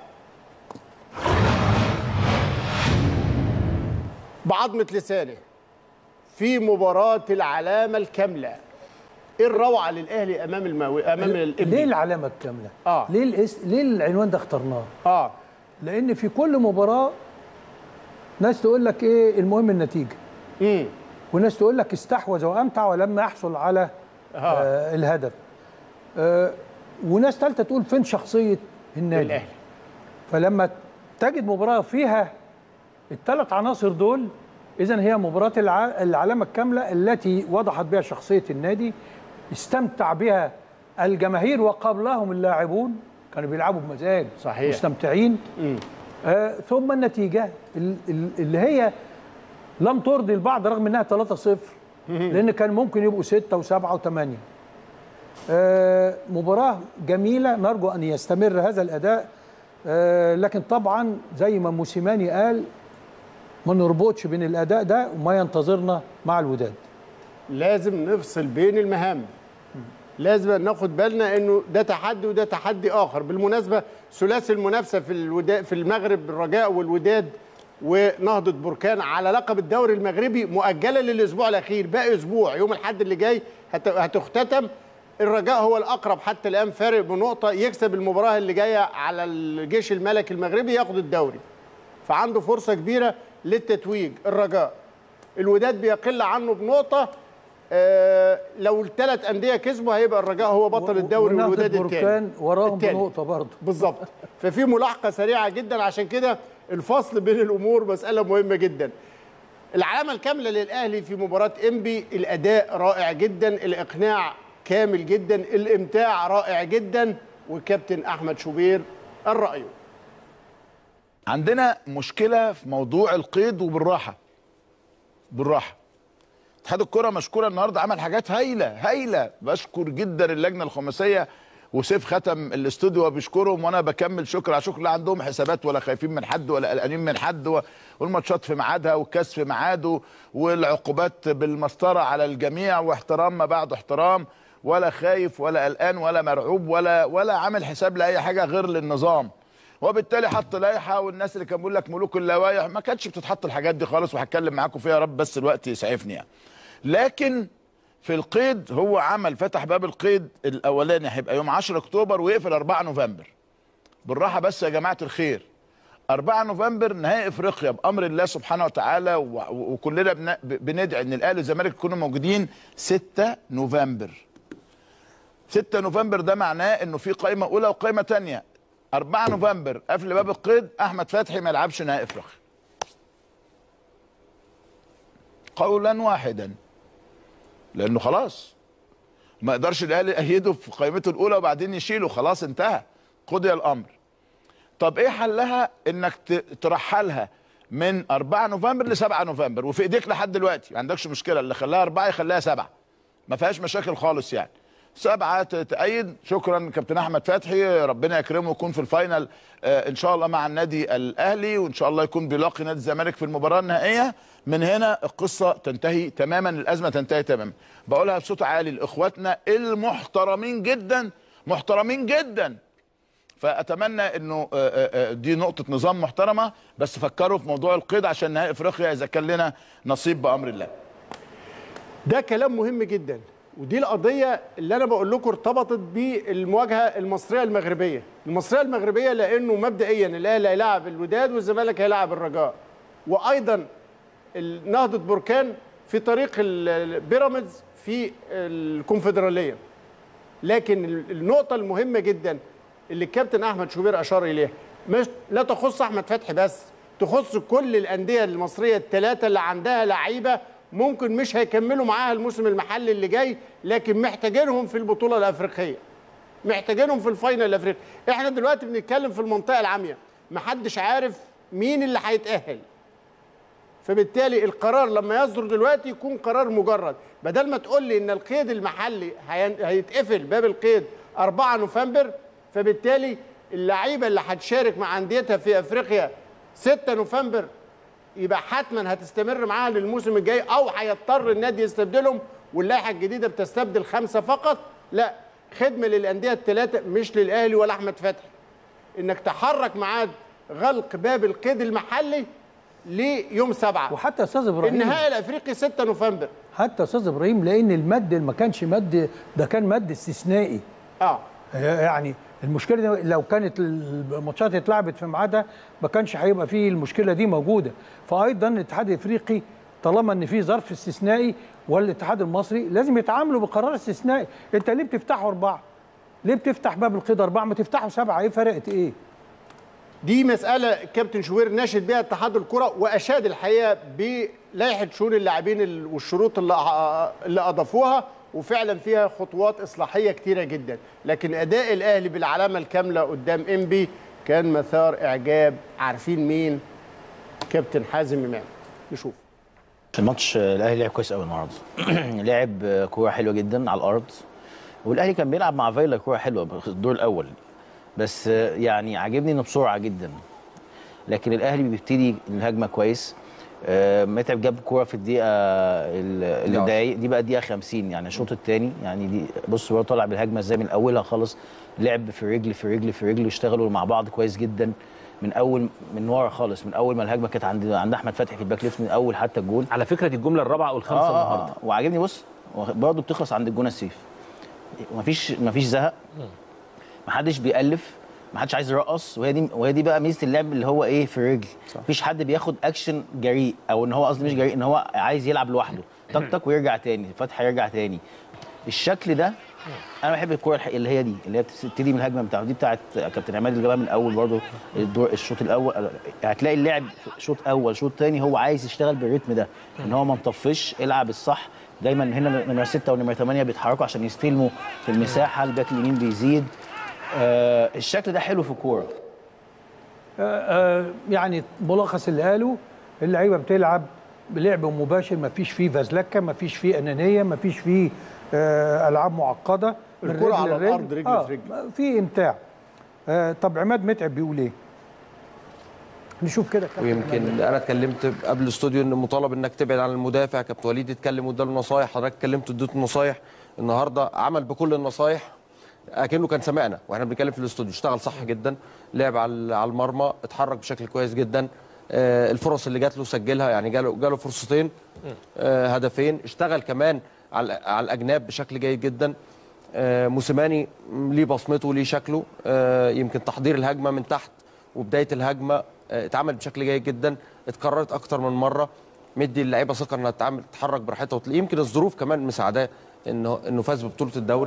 بعظمه لسانه في مباراه العلامه الكامله ايه الروعه للاهلي امام الماوي امام ليه الابن العلامه الكامله؟ آه. ليه الاس... ليه العنوان ده اخترناه؟ اه لان في كل مباراه ناس تقول لك ايه المهم النتيجه امم وناس تقول لك استحوذ وامتع ولم يحصل على آه الهدف آه وناس ثالثه تقول فين شخصيه النادي الاهلي فلما تجد مباراه فيها الثلاث عناصر دول اذا هي مباراه الع... العلامه الكامله التي وضحت بها شخصيه النادي استمتع بها الجماهير وقبلهم اللاعبون كانوا بيلعبوا بمزاج صحيح. مستمتعين آه ثم النتيجه ال- ال- اللي هي لم ترضي البعض رغم انها 3-0 لان كان ممكن يبقوا 6 و7 و8 آه مباراه جميله نرجو ان يستمر هذا الاداء آه لكن طبعا زي ما موسيماني قال ما نربطش بين الاداء ده وما ينتظرنا مع الوداد لازم نفصل بين المهام لازم ناخد بالنا انه ده تحدي وده تحدي اخر بالمناسبه ثلاثي المنافسه في الوداد في المغرب الرجاء والوداد ونهضه بركان على لقب الدوري المغربي مؤجله للاسبوع الاخير باقي اسبوع يوم الاحد اللي جاي هت- هتختتم الرجاء هو الاقرب حتى الان فارق بنقطه يكسب المباراه اللي جايه على الجيش الملكي المغربي ياخد الدوري فعنده فرصه كبيره للتتويج الرجاء الوداد بيقل عنه بنقطه آه لو الثلاث انديه كسبوا هيبقى الرجاء هو بطل الدوري ونهضة والوداد الثاني بركان وراهم التاني. بنقطه برضه بالظبط ففي ملاحقه سريعه جدا عشان كده الفصل بين الامور مساله مهمه جدا العلامه الكامله للاهلي في مباراه انبي الاداء رائع جدا الاقناع كامل جدا الامتاع رائع جدا والكابتن احمد شوبير الراي عندنا مشكله في موضوع القيد وبالراحه بالراحه اتحاد الكره مشكوره النهارده عمل حاجات هايله هايله بشكر جدا اللجنه الخماسيه وسيف ختم الاستوديو وبشكرهم وانا بكمل شكر على شكر لا عندهم حسابات ولا خايفين من حد ولا قلقانين من حد و- والماتشات في ميعادها والكاس في ميعاده والعقوبات بالمسطره على الجميع واحترام ما بعد احترام ولا خايف ولا قلقان ولا مرعوب ولا ولا عامل حساب لاي حاجه غير للنظام وبالتالي حط لائحه والناس اللي كان بيقول لك ملوك اللوائح ما كانتش بتتحط الحاجات دي خالص وهتكلم معاكم فيها يا رب بس الوقت يسعفني يعني لكن في القيد هو عمل فتح باب القيد الاولاني هيبقى يوم 10 اكتوبر ويقفل 4 نوفمبر بالراحه بس يا جماعه الخير 4 نوفمبر نهائي افريقيا بامر الله سبحانه وتعالى و- و- وكلنا بن- بندعي ان الاهلي والزمالك يكونوا موجودين 6 نوفمبر 6 نوفمبر ده معناه انه في قائمه اولى وقائمه ثانيه 4 نوفمبر قفل باب القيد احمد فتحي ما يلعبش نهائي افريقيا قولا واحدا لانه خلاص ما يقدرش الاهلي يأيده في قائمته الاولى وبعدين يشيله خلاص انتهى قضي الامر طب ايه حلها انك ت- ترحلها من 4 نوفمبر ل 7 نوفمبر وفي ايديك لحد دلوقتي ما عندكش مشكله اللي خلاها 4 يخليها 7 ما فيهاش مشاكل خالص يعني سبعة ت- تأيد شكرا كابتن احمد فتحي ربنا يكرمه ويكون في الفاينل آه ان شاء الله مع النادي الاهلي وان شاء الله يكون بيلاقي نادي الزمالك في المباراه النهائيه من هنا القصه تنتهي تماما الازمه تنتهي تماما بقولها بصوت عالي لاخواتنا المحترمين جدا محترمين جدا فاتمنى انه آه، آه، آه، دي نقطه نظام محترمه بس فكروا في موضوع القيد عشان نهائي افريقيا اذا كان لنا نصيب بامر الله ده كلام مهم جدا ودي القضيه اللي انا بقول لكم ارتبطت بالمواجهه المصريه المغربيه المصريه المغربيه لانه مبدئيا الاهلي هيلاعب الوداد والزمالك هيلاعب الرجاء وايضا نهضه بركان في طريق ال- البيراميدز في الكونفدراليه لكن ال- النقطه المهمه جدا اللي الكابتن احمد شوبير اشار اليها مش لا تخص احمد فتحي بس تخص كل الانديه المصريه الثلاثه اللي عندها لعيبه ممكن مش هيكملوا معاها الموسم المحلي اللي جاي لكن محتاجينهم في البطوله الافريقيه محتاجينهم في الفاينل الافريقي احنا دلوقتي بنتكلم في المنطقه العاميه محدش عارف مين اللي هيتاهل فبالتالي القرار لما يصدر دلوقتي يكون قرار مجرد بدل ما تقول لي ان القيد المحلي هين- هيتقفل باب القيد 4 نوفمبر فبالتالي اللعيبه اللي هتشارك مع انديتها في افريقيا 6 نوفمبر يبقى حتما هتستمر معاها للموسم الجاي او هيضطر النادي يستبدلهم واللائحه الجديده بتستبدل خمسه فقط لا خدمه للانديه الثلاثه مش للاهلي ولا احمد فتحي انك تحرك ميعاد غلق باب القيد المحلي ليوم سبعة وحتى استاذ ابراهيم النهائي الافريقي 6 نوفمبر حتى استاذ ابراهيم لان المد ما كانش مد ده كان مد استثنائي اه يعني المشكله دي لو كانت الماتشات اتلعبت في ميعادها ما كانش هيبقى فيه المشكله دي موجوده فايضا الاتحاد الافريقي طالما ان في ظرف استثنائي والاتحاد المصري لازم يتعاملوا بقرار استثنائي انت ليه بتفتحوا اربعه ليه بتفتح باب القيد اربعه ما تفتحوا سبعه ايه فرقت ايه دي مسألة كابتن شوبير ناشد بها اتحاد الكرة وأشاد الحقيقة بلائحة شؤون اللاعبين ال- والشروط اللي أ- اللي أضافوها وفعلا فيها خطوات إصلاحية كتيرة جدا لكن أداء الأهلي بالعلامة الكاملة قدام إنبي كان مثار إعجاب عارفين مين كابتن حازم إمام نشوف الماتش الاهلي لعب كويس قوي النهارده لعب كوره حلوه جدا على الارض والاهلي كان بيلعب مع فايلا كوره حلوه في الدور الاول بس يعني عاجبني انه بسرعه جدا لكن الاهلي بيبتدي الهجمه كويس آه، متعب جاب كوره في الدقيقه ال- اللي دقايق دي بقى الدقيقه 50 يعني الشوط الثاني يعني دي بص هو طالع بالهجمه ازاي من اولها خالص لعب في رجل في رجل في رجل اشتغلوا مع بعض كويس جدا من اول من ورا خالص من اول ما الهجمه كانت عند عند احمد فتحي في الباك ليفت من اول حتى الجول على فكره دي الجمله الرابعه او الخامسه آه، النهارده آه. وعاجبني بص برضه بتخلص عند الجون السيف مفيش مفيش زهق محدش بيألف محدش عايز يرقص وهي دي وهي دي بقى ميزه اللعب اللي هو ايه في الرجل مفيش حد بياخد اكشن جريء او ان هو قصدي مش جريء ان هو عايز يلعب لوحده تك تك ويرجع تاني فتحي يرجع تاني الشكل ده انا بحب الكوره الح- اللي هي دي اللي هي بتبتدي من الهجمه بتاعته دي بتاعت كابتن عماد اللي جابها من الاول برضه الدور الشوط الاول هتلاقي اللاعب شوط اول شوط تاني هو عايز يشتغل بالريتم ده ان هو ما مطفش العب الصح دايما هنا نمره 6 ونمره 8 بيتحركوا عشان يستلموا في المساحه الباك اليمين بيزيد آه الشكل ده حلو في الكوره آه، يعني ملخص اللي قاله اللعيبه بتلعب بلعب مباشر ما فيش فيه فزلكه ما فيش فيه انانيه ما فيش فيه آه، العاب معقده من الكرة رجل على لرجل. الأرض، رجل آه، في رجل. في امتاع آه، طب عماد متعب بيقول ايه نشوف كده كابتن عماد. ويمكن انا اتكلمت قبل الاستوديو ان مطالب انك تبعد عن المدافع كابتن وليد اتكلم واداله نصايح حضرتك اتكلمت اديته نصايح النهارده عمل بكل النصايح اكنه كان سمعنا واحنا بنتكلم في الاستوديو اشتغل صح جدا لعب على على المرمى اتحرك بشكل كويس جدا آه، الفرص اللي جات له سجلها يعني جاله جاله فرصتين آه، هدفين اشتغل كمان على على الاجناب بشكل جيد جدا آه، موسيماني ليه بصمته ليه شكله آه، يمكن تحضير الهجمه من تحت وبدايه الهجمه آه، اتعمل بشكل جيد جدا اتكررت اكتر من مره مدي اللعيبه ثقه انها تتعامل تتحرك براحتها وتلاقي يمكن الظروف كمان مساعداه انه انه فاز ببطوله الدوري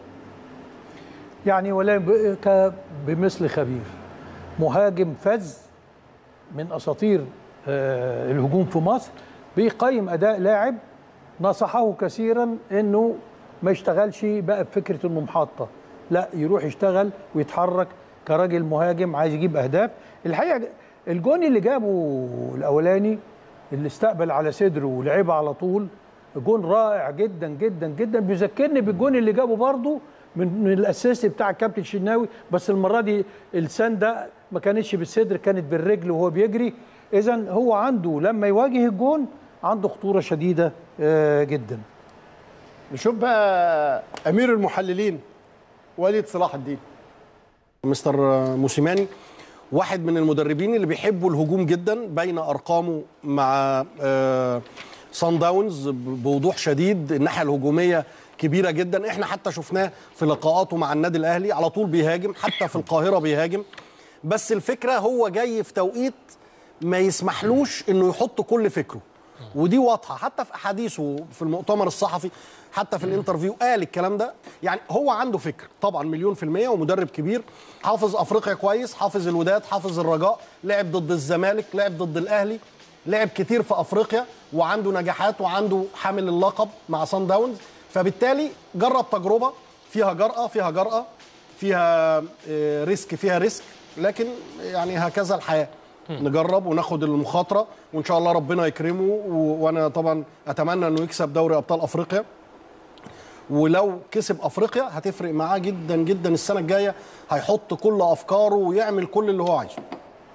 يعني ولا ب- ك- بمثل خبير مهاجم فز من اساطير آه، الهجوم في مصر بيقيم اداء لاعب نصحه كثيرا انه ما يشتغلش بقى بفكره انه محطه لا يروح يشتغل ويتحرك كراجل مهاجم عايز يجيب اهداف الحقيقه الجون اللي جابه الاولاني اللي استقبل على صدره ولعبها على طول جون رائع جدا جدا جدا بيذكرني بالجون اللي جابه برضه من من الاساسي بتاع الكابتن شناوي بس المره دي السنده ما كانتش بالصدر كانت بالرجل وهو بيجري اذا هو عنده لما يواجه الجون عنده خطوره شديده آه، جدا نشوف بقى امير المحللين وليد صلاح الدين مستر موسيماني واحد من المدربين اللي بيحبوا الهجوم جدا بين ارقامه مع آه، صن داونز بوضوح شديد الناحيه الهجوميه كبيره جدا احنا حتى شفناه في لقاءاته مع النادي الاهلي على طول بيهاجم حتى في القاهره بيهاجم بس الفكره هو جاي في توقيت ما يسمحلوش انه يحط كل فكره ودي واضحه حتى في احاديثه في المؤتمر الصحفي حتى في الانترفيو قال الكلام ده يعني هو عنده فكر طبعا مليون في المية ومدرب كبير حافظ افريقيا كويس حافظ الوداد حافظ الرجاء لعب ضد الزمالك لعب ضد الاهلي لعب كتير في افريقيا وعنده نجاحات وعنده حامل اللقب مع صن داونز فبالتالي جرب تجربه فيها جرأة فيها جرأة فيها آه، ريسك فيها ريسك لكن يعني هكذا الحياه نجرب وناخد المخاطره وان شاء الله ربنا يكرمه و- وانا طبعا اتمنى انه يكسب دوري ابطال افريقيا ولو كسب افريقيا هتفرق معاه جدا جدا السنه الجايه هيحط كل افكاره ويعمل كل اللي هو عايزه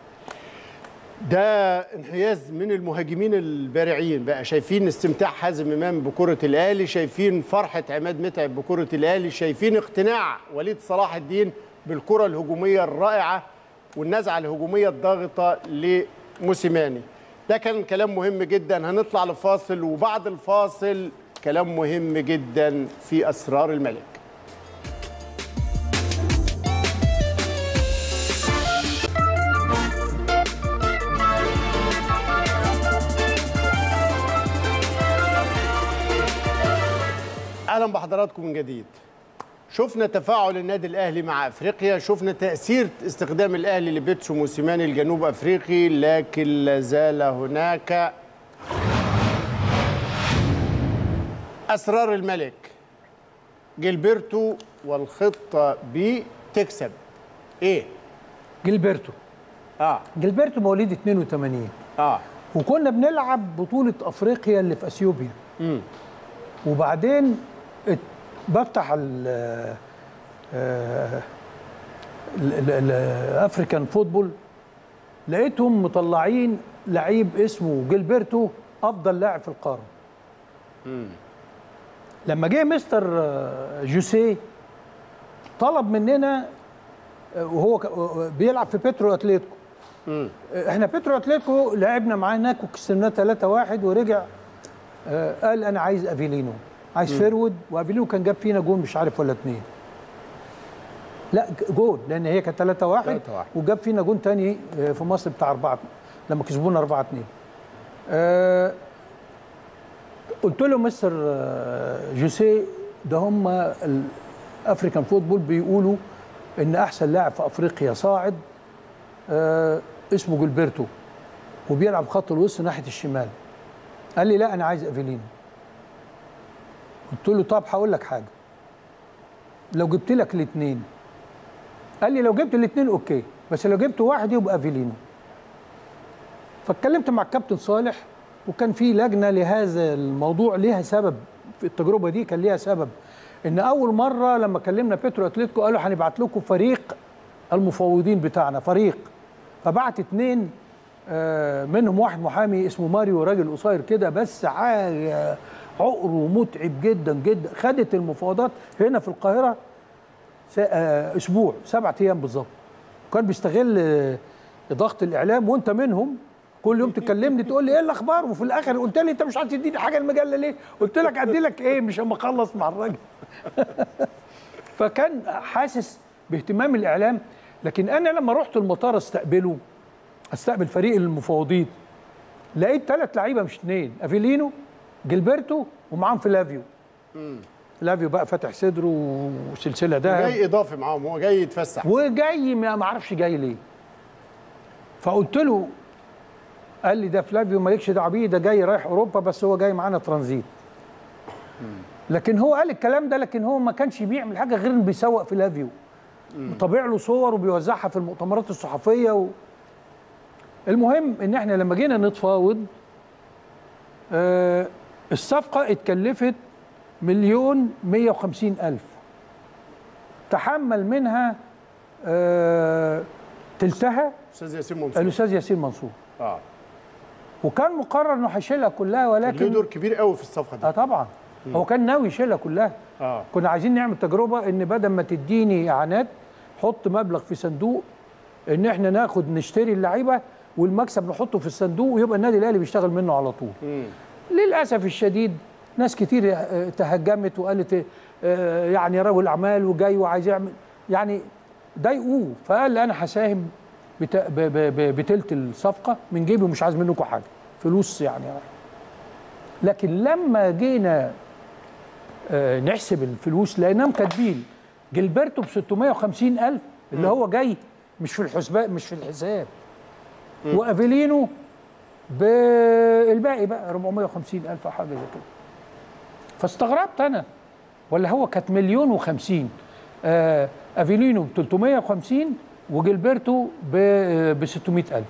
ده انحياز من المهاجمين البارعين بقى شايفين استمتاع حازم امام بكره الاهلي شايفين فرحه عماد متعب بكره الاهلي شايفين اقتناع وليد صلاح الدين بالكره الهجوميه الرائعه والنزعه الهجوميه الضاغطه لموسيماني ده كان كلام مهم جدا هنطلع لفاصل وبعد الفاصل كلام مهم جدا في اسرار الملك اهلا بحضراتكم من جديد شفنا تفاعل النادي الاهلي مع افريقيا شفنا تاثير استخدام الاهلي لبيتسو موسيماني الجنوب افريقي لكن لا زال هناك اسرار الملك جilberto والخطه ب تكسب ايه جilberto اه جilberto مواليد 82 اه وكنا بنلعب بطولة أفريقيا اللي في أثيوبيا وبعدين ات- بفتح ال الافريكان فوتبول لقيتهم مطلعين لعيب اسمه جilberto افضل لاعب في القاره لما جه مستر آه، جوسيه طلب مننا آه، وهو ك- آه، بيلعب في بيترو اتليتيكو احنا بيترو اتليتيكو لعبنا معاه هناك وكسبناه 3-1 ورجع آه، قال انا عايز افيلينو عايز فيرود وافيلينو كان جاب فينا جون مش عارف ولا اتنين لا ج- جون لان هي كانت 3 1 3-1. وجاب فينا جون تاني آه، في مصر بتاع 4 لما كسبونا 4 2 آه قلت له مستر آه، جوسيه ده هم الافريكان فوتبول بيقولوا ان احسن لاعب في افريقيا صاعد آه اسمه جilberto وبيلعب خط الوسط ناحيه الشمال قال لي لا انا عايز افيلينو قلت له طب هقول لك حاجه لو جبت لك الاثنين قال لي لو جبت الاثنين اوكي بس لو جبت واحد يبقى افيلينو فاتكلمت مع الكابتن صالح وكان في لجنه لهذا الموضوع ليها سبب في التجربه دي كان ليها سبب ان اول مره لما كلمنا بيترو اتلتيكو قالوا هنبعت لكم فريق المفوضين بتاعنا فريق فبعت اتنين آه، منهم واحد محامي اسمه ماريو راجل قصير كده بس عا- عقره متعب جدا جدا خدت المفاوضات هنا في القاهره س- آه، اسبوع سبعة ايام بالظبط كان بيستغل آه، ضغط الاعلام وانت منهم كل يوم تكلمني تقول لي ايه الاخبار وفي الاخر قلت لي انت مش عايز تديني حاجه المجله ليه؟ قلت لك ادي لك ايه مش اما اخلص مع الراجل فكان حاسس باهتمام الاعلام لكن انا لما رحت المطار استقبله استقبل فريق المفوضين لقيت ثلاث لعيبه مش اثنين افيلينو جilberto ومعاهم فلافيو فلافيو بقى فاتح صدره وسلسله دهب جاي اضافي معاهم هو جاي يتفسح وجاي ما ما اعرفش جاي ليه فقلت له قال لي ده فلافيو مالكش دعوه بيه ده جاي رايح اوروبا بس هو جاي معانا ترانزيت لكن هو قال الكلام ده لكن هو ما كانش بيعمل حاجه غير انه بيسوق فلافيو طابع له صور وبيوزعها في المؤتمرات الصحفيه و... المهم ان احنا لما جينا نتفاوض آه الصفقه اتكلفت مليون مية وخمسين ألف تحمل منها آه تلتها استاذ ياسين منصور الأستاذ ياسين منصور اه وكان مقرر إنه هيشيلها كلها كان له ولكن دور كبير قوي في الصفقه دي اه طبعا هو كان ناوي يشيلها كلها اه كنا عايزين نعمل تجربه ان بدل ما تديني اعانات حط مبلغ في صندوق ان احنا ناخد نشتري اللعيبه والمكسب نحطه في الصندوق ويبقى النادي الاهلي بيشتغل منه على طول للاسف الشديد ناس كتير آه، تهجمت وقالت آه، يعني رجل اعمال وجاي وعايز يعمل يعني ضايقوه فقال لي انا هساهم بت- ب- ب- ب- بتلت الصفقه من جيبي ومش عايز منكم حاجه فلوس يعني لكن لما جينا آه، نحسب الفلوس لقيناهم كاتبين جilberto ب 650 الف اللي هو جاي مش في الحسبان مش في الحساب وافيلينو بالباقي بقى 450 الف او حاجه زي كده فاستغربت انا ولا هو كانت مليون وخمسين آه افيلينو ب 350 وجilberto ب 600 الف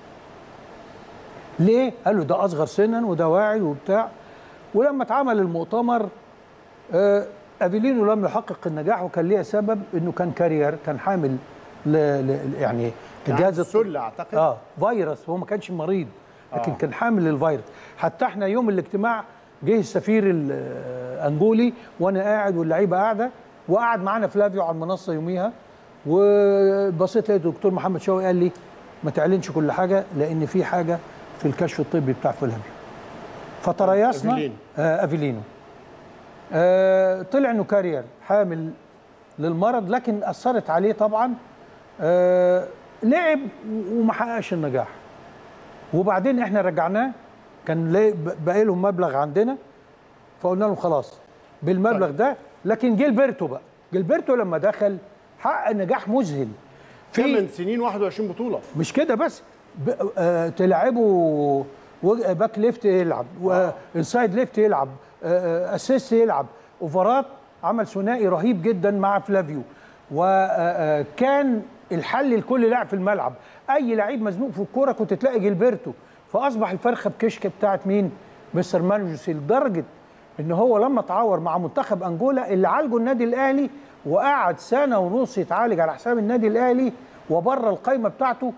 ليه؟ قالوا ده اصغر سنا وده واعي وبتاع ولما اتعمل المؤتمر آه، افيلينو لم يحقق النجاح وكان ليه سبب انه كان كارير كان حامل ل... ل... يعني الجهاز الط- السله اعتقد اه فيروس هو ما كانش مريض لكن آه. كان حامل للفيروس حتى احنا يوم الاجتماع جه السفير الانجولي وانا قاعد واللعيبه قاعده وقعد معانا فلافيو على المنصه يوميها وبصيت لقيت الدكتور محمد شوقي قال لي ما تعلنش كل حاجه لان في حاجه في الكشف الطبي بتاع فلافيو فتريثنا أفيلينو. آه افيلينو آه طلع انه كارير حامل للمرض لكن اثرت عليه طبعا آه لعب وما حققش النجاح وبعدين احنا رجعناه كان لا- باقي لهم مبلغ عندنا فقلنا لهم خلاص بالمبلغ ده لكن جيلبرتو بقى جيلبرتو لما دخل حقق نجاح مذهل في 8 سنين 21 بطوله مش كده بس ب... آه تلعبوا وج- باك ليفت يلعب وانسايد ليفت يلعب آه، آه، اسيست يلعب اوفرات عمل ثنائي رهيب جدا مع فلافيو وكان الحل لكل لاعب في الملعب اي لعيب مزنوق في الكوره كنت تلاقي جilberto فاصبح الفرخه بكشكه بتاعت مين مستر مانجوسي لدرجه ان هو لما اتعور مع منتخب انجولا اللي عالجه النادي الاهلي وقعد سنه ونص يتعالج على حساب النادي الاهلي وبره القايمه بتاعته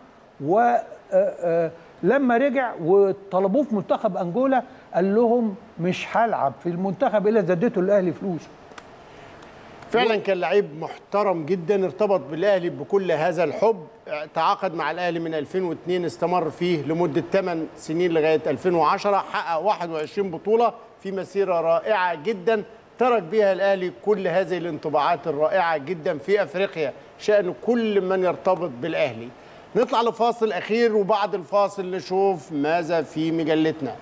ولما رجع وطلبوه في منتخب انجولا قال لهم مش هلعب في المنتخب الا اذا اديته الاهلي فلوس فعلا كان لعيب محترم جدا ارتبط بالاهلي بكل هذا الحب تعاقد مع الاهلي من 2002 استمر فيه لمده 8 سنين لغايه 2010 حقق 21 بطوله في مسيره رائعه جدا ترك بها الاهلي كل هذه الانطباعات الرائعه جدا في افريقيا شان كل من يرتبط بالاهلي نطلع لفاصل اخير وبعد الفاصل نشوف ماذا في مجلتنا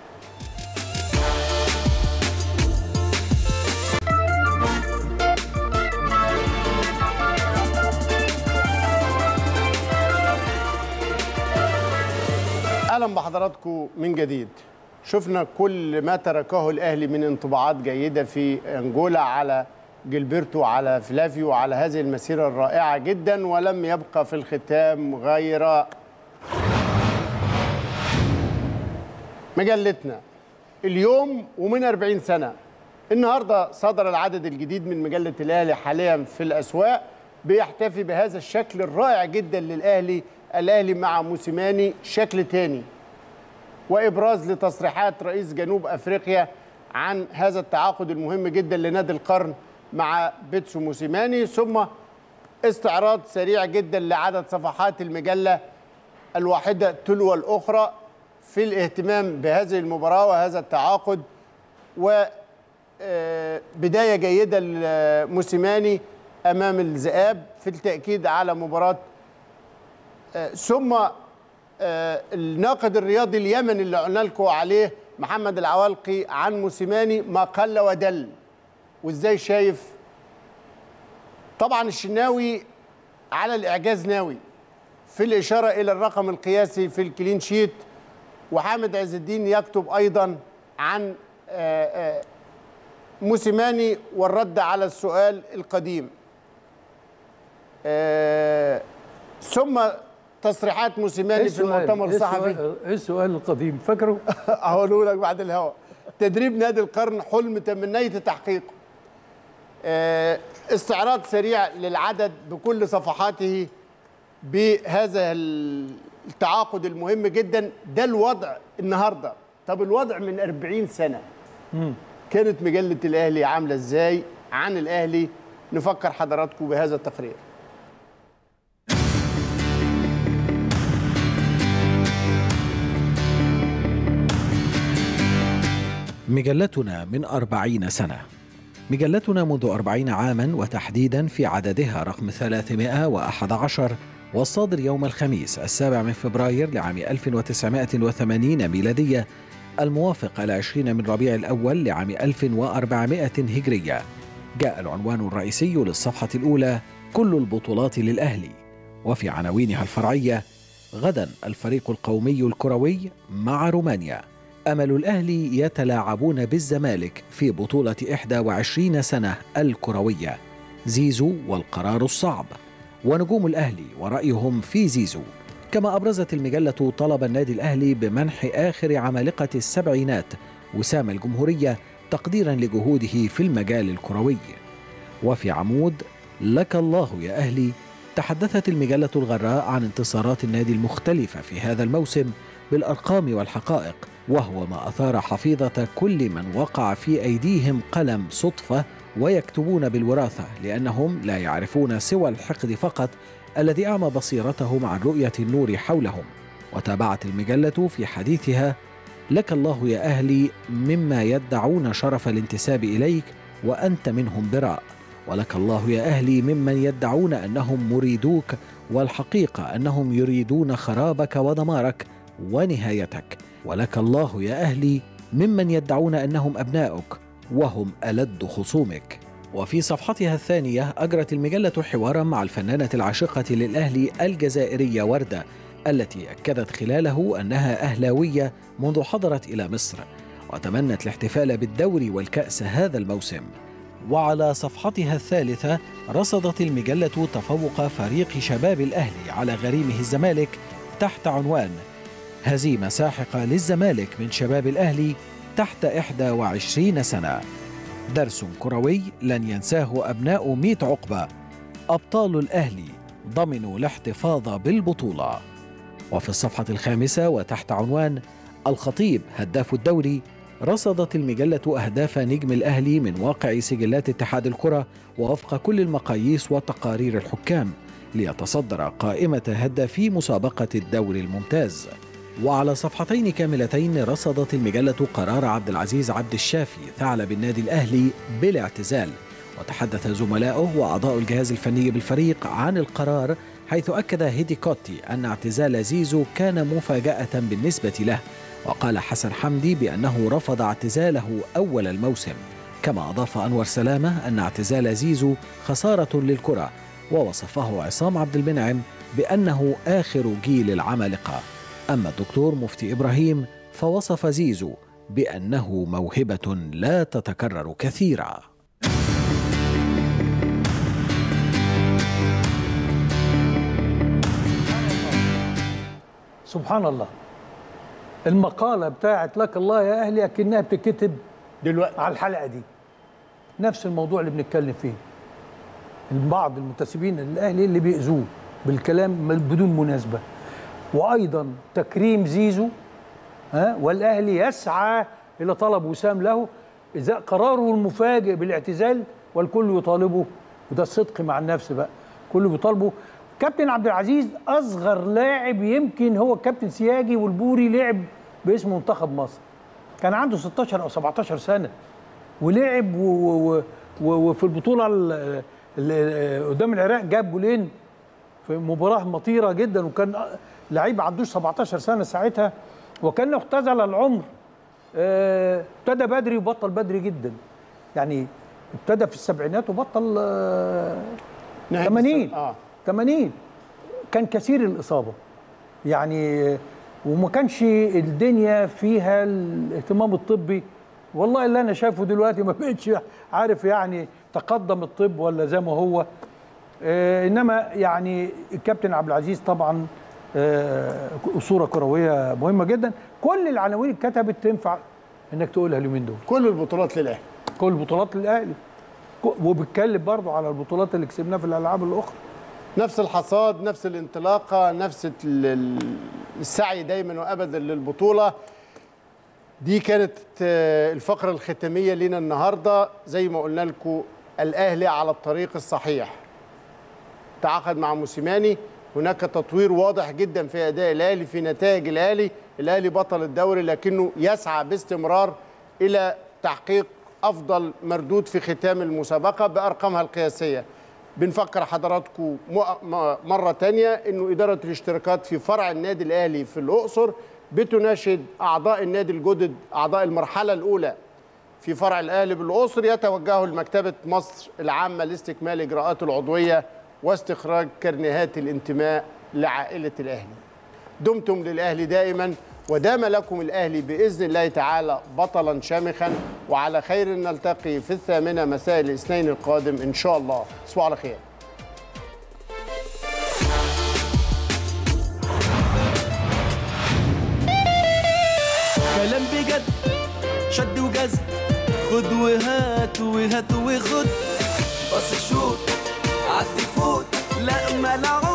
اهلا بحضراتكم من جديد شفنا كل ما تركه الاهلي من انطباعات جيده في انجولا على جilberto على فلافيو على هذه المسيره الرائعه جدا ولم يبقى في الختام غير مجلتنا اليوم ومن 40 سنه النهارده صدر العدد الجديد من مجله الاهلي حاليا في الاسواق بيحتفي بهذا الشكل الرائع جدا للاهلي الاهلي مع موسيماني شكل تاني وابراز لتصريحات رئيس جنوب افريقيا عن هذا التعاقد المهم جدا لنادي القرن مع بيتسو موسيماني ثم استعراض سريع جدا لعدد صفحات المجله الواحده تلو الاخرى في الاهتمام بهذه المباراه وهذا التعاقد و آه، بدايه جيده لموسيماني امام الذئاب في التاكيد على مباراه آه، ثم آه، الناقد الرياضي اليمني اللي قلنا لكم عليه محمد العوالقي عن موسيماني ما قل ودل وازاي شايف طبعا الشناوي على الاعجاز ناوي في الاشاره الى الرقم القياسي في الكلين شيت وحامد عز الدين يكتب ايضا عن آه، آه، موسيماني والرد على السؤال القديم آه، ثم تصريحات موسيماني في المؤتمر إيه الصحفي السؤال- ايه السؤال القديم فاكره؟ هقوله لك بعد الهوا تدريب نادي القرن حلم تمنيت تحقيقه آه، استعراض سريع للعدد بكل صفحاته بهذا التعاقد المهم جدا ده الوضع النهارده طب الوضع من 40 سنه كانت مجله الاهلي عامله ازاي عن الاهلي نفكر حضراتكم بهذا التقرير مجلتنا من أربعين سنة مجلتنا منذ أربعين عاما وتحديدا في عددها رقم 311 والصادر يوم الخميس السابع من فبراير لعام 1980 ميلادية الموافق على 20 من ربيع الأول لعام 1400 هجرية جاء العنوان الرئيسي للصفحة الأولى كل البطولات للأهلي وفي عناوينها الفرعية غدا الفريق القومي الكروي مع رومانيا أمل الأهلي يتلاعبون بالزمالك في بطولة 21 سنة الكروية زيزو والقرار الصعب ونجوم الأهلي ورأيهم في زيزو كما أبرزت المجلة طلب النادي الأهلي بمنح آخر عمالقة السبعينات وسام الجمهورية تقديرا لجهوده في المجال الكروي وفي عمود لك الله يا أهلي تحدثت المجلة الغراء عن انتصارات النادي المختلفة في هذا الموسم بالأرقام والحقائق وهو ما أثار حفيظة كل من وقع في أيديهم قلم صدفة ويكتبون بالوراثة لأنهم لا يعرفون سوى الحقد فقط الذي أعمى بصيرتهم عن رؤية النور حولهم وتابعت المجلة في حديثها لك الله يا أهلي مما يدعون شرف الانتساب إليك وأنت منهم براء ولك الله يا أهلي ممن يدعون أنهم مريدوك والحقيقة أنهم يريدون خرابك ودمارك ونهايتك ولك الله يا أهلي ممن يدعون أنهم أبناؤك وهم ألد خصومك وفي صفحتها الثانية أجرت المجلة حوارا مع الفنانة العاشقة للأهلي الجزائرية وردة التي أكدت خلاله أنها أهلاوية منذ حضرت إلى مصر وتمنت الاحتفال بالدوري والكأس هذا الموسم وعلى صفحتها الثالثة رصدت المجلة تفوق فريق شباب الأهلي على غريمه الزمالك تحت عنوان هزيمة ساحقة للزمالك من شباب الأهلي تحت 21 سنة درس كروي لن ينساه أبناء ميت عقبة أبطال الأهلي ضمنوا الاحتفاظ بالبطولة وفي الصفحة الخامسة وتحت عنوان الخطيب هداف الدوري رصدت المجلة أهداف نجم الأهلي من واقع سجلات اتحاد الكرة ووفق كل المقاييس وتقارير الحكام ليتصدر قائمة هدافي مسابقة الدوري الممتاز وعلى صفحتين كاملتين رصدت المجلة قرار عبد العزيز عبد الشافي ثعلب النادي الأهلي بالاعتزال وتحدث زملاؤه وأعضاء الجهاز الفني بالفريق عن القرار حيث أكد هيدي كوتي أن اعتزال زيزو كان مفاجأة بالنسبة له وقال حسن حمدي بأنه رفض اعتزاله أول الموسم كما أضاف أنور سلامة أن اعتزال زيزو خسارة للكرة ووصفه عصام عبد المنعم بأنه آخر جيل العمالقة أما الدكتور مفتي إبراهيم فوصف زيزو بأنه موهبة لا تتكرر كثيرا سبحان الله المقالة بتاعت لك الله يا أهلي أكنها بتتكتب دلوقتي على الحلقة دي نفس الموضوع اللي بنتكلم فيه بعض المنتسبين للأهلي اللي بيأذوه بالكلام بدون مناسبة وأيضا تكريم زيزو ها والأهلي يسعى إلى طلب وسام له إذا قراره المفاجئ بالاعتزال والكل يطالبه وده الصدق مع النفس بقى كله بيطالبه كابتن عبد العزيز اصغر لاعب يمكن هو الكابتن سياجي والبوري لعب باسم منتخب مصر كان عنده 16 او 17 سنه ولعب و و و وفي البطوله ال- ال- قدام العراق جاب جولين في مباراه مطيره جدا وكان لعيب ما عندوش 17 سنه ساعتها وكان اختزل العمر آه، ابتدى بدري وبطل بدري جدا يعني ابتدى في السبعينات وبطل آه، نهاية 80 السنة. اه 80 كان كثير الاصابه يعني وما كانش الدنيا فيها الاهتمام الطبي والله اللي انا شايفه دلوقتي ما بقتش عارف يعني تقدم الطب ولا زي ما هو آه انما يعني الكابتن عبد العزيز طبعا آه اسطوره كرويه مهمه جدا كل العناوين اتكتبت تنفع انك تقولها اليومين دول كل البطولات للاهلي كل البطولات للاهلي ك- وبتكلم برضه على البطولات اللي كسبناها في الالعاب الاخرى نفس الحصاد نفس الانطلاقه نفس ال- ال- السعي دايما وابدا للبطوله دي كانت آه، الفقره الختاميه لنا النهارده زي ما قلنا لكم الاهلي على الطريق الصحيح تعاقد مع موسيماني هناك تطوير واضح جدا في اداء الاهلي في نتائج الاهلي الاهلي بطل الدوري لكنه يسعى باستمرار الى تحقيق افضل مردود في ختام المسابقه بارقامها القياسيه بنفكر حضراتكم م- م- مره تانية انه اداره الاشتراكات في فرع النادي الاهلي في الاقصر بتناشد اعضاء النادي الجدد اعضاء المرحله الاولى في فرع الاهلي بالاقصر يتوجهوا لمكتبه مصر العامه لاستكمال اجراءات العضويه واستخراج كرنيهات الانتماء لعائله الاهلي. دمتم للاهلي دائما ودام لكم الاهلي باذن الله تعالى بطلا شامخا وعلى خير نلتقي في الثامنه مساء الاثنين القادم ان شاء الله. تصبحوا على خير. كلام بجد شد وجذب خد وهات وهات وخد بص شوت عدي فوت لا ملعب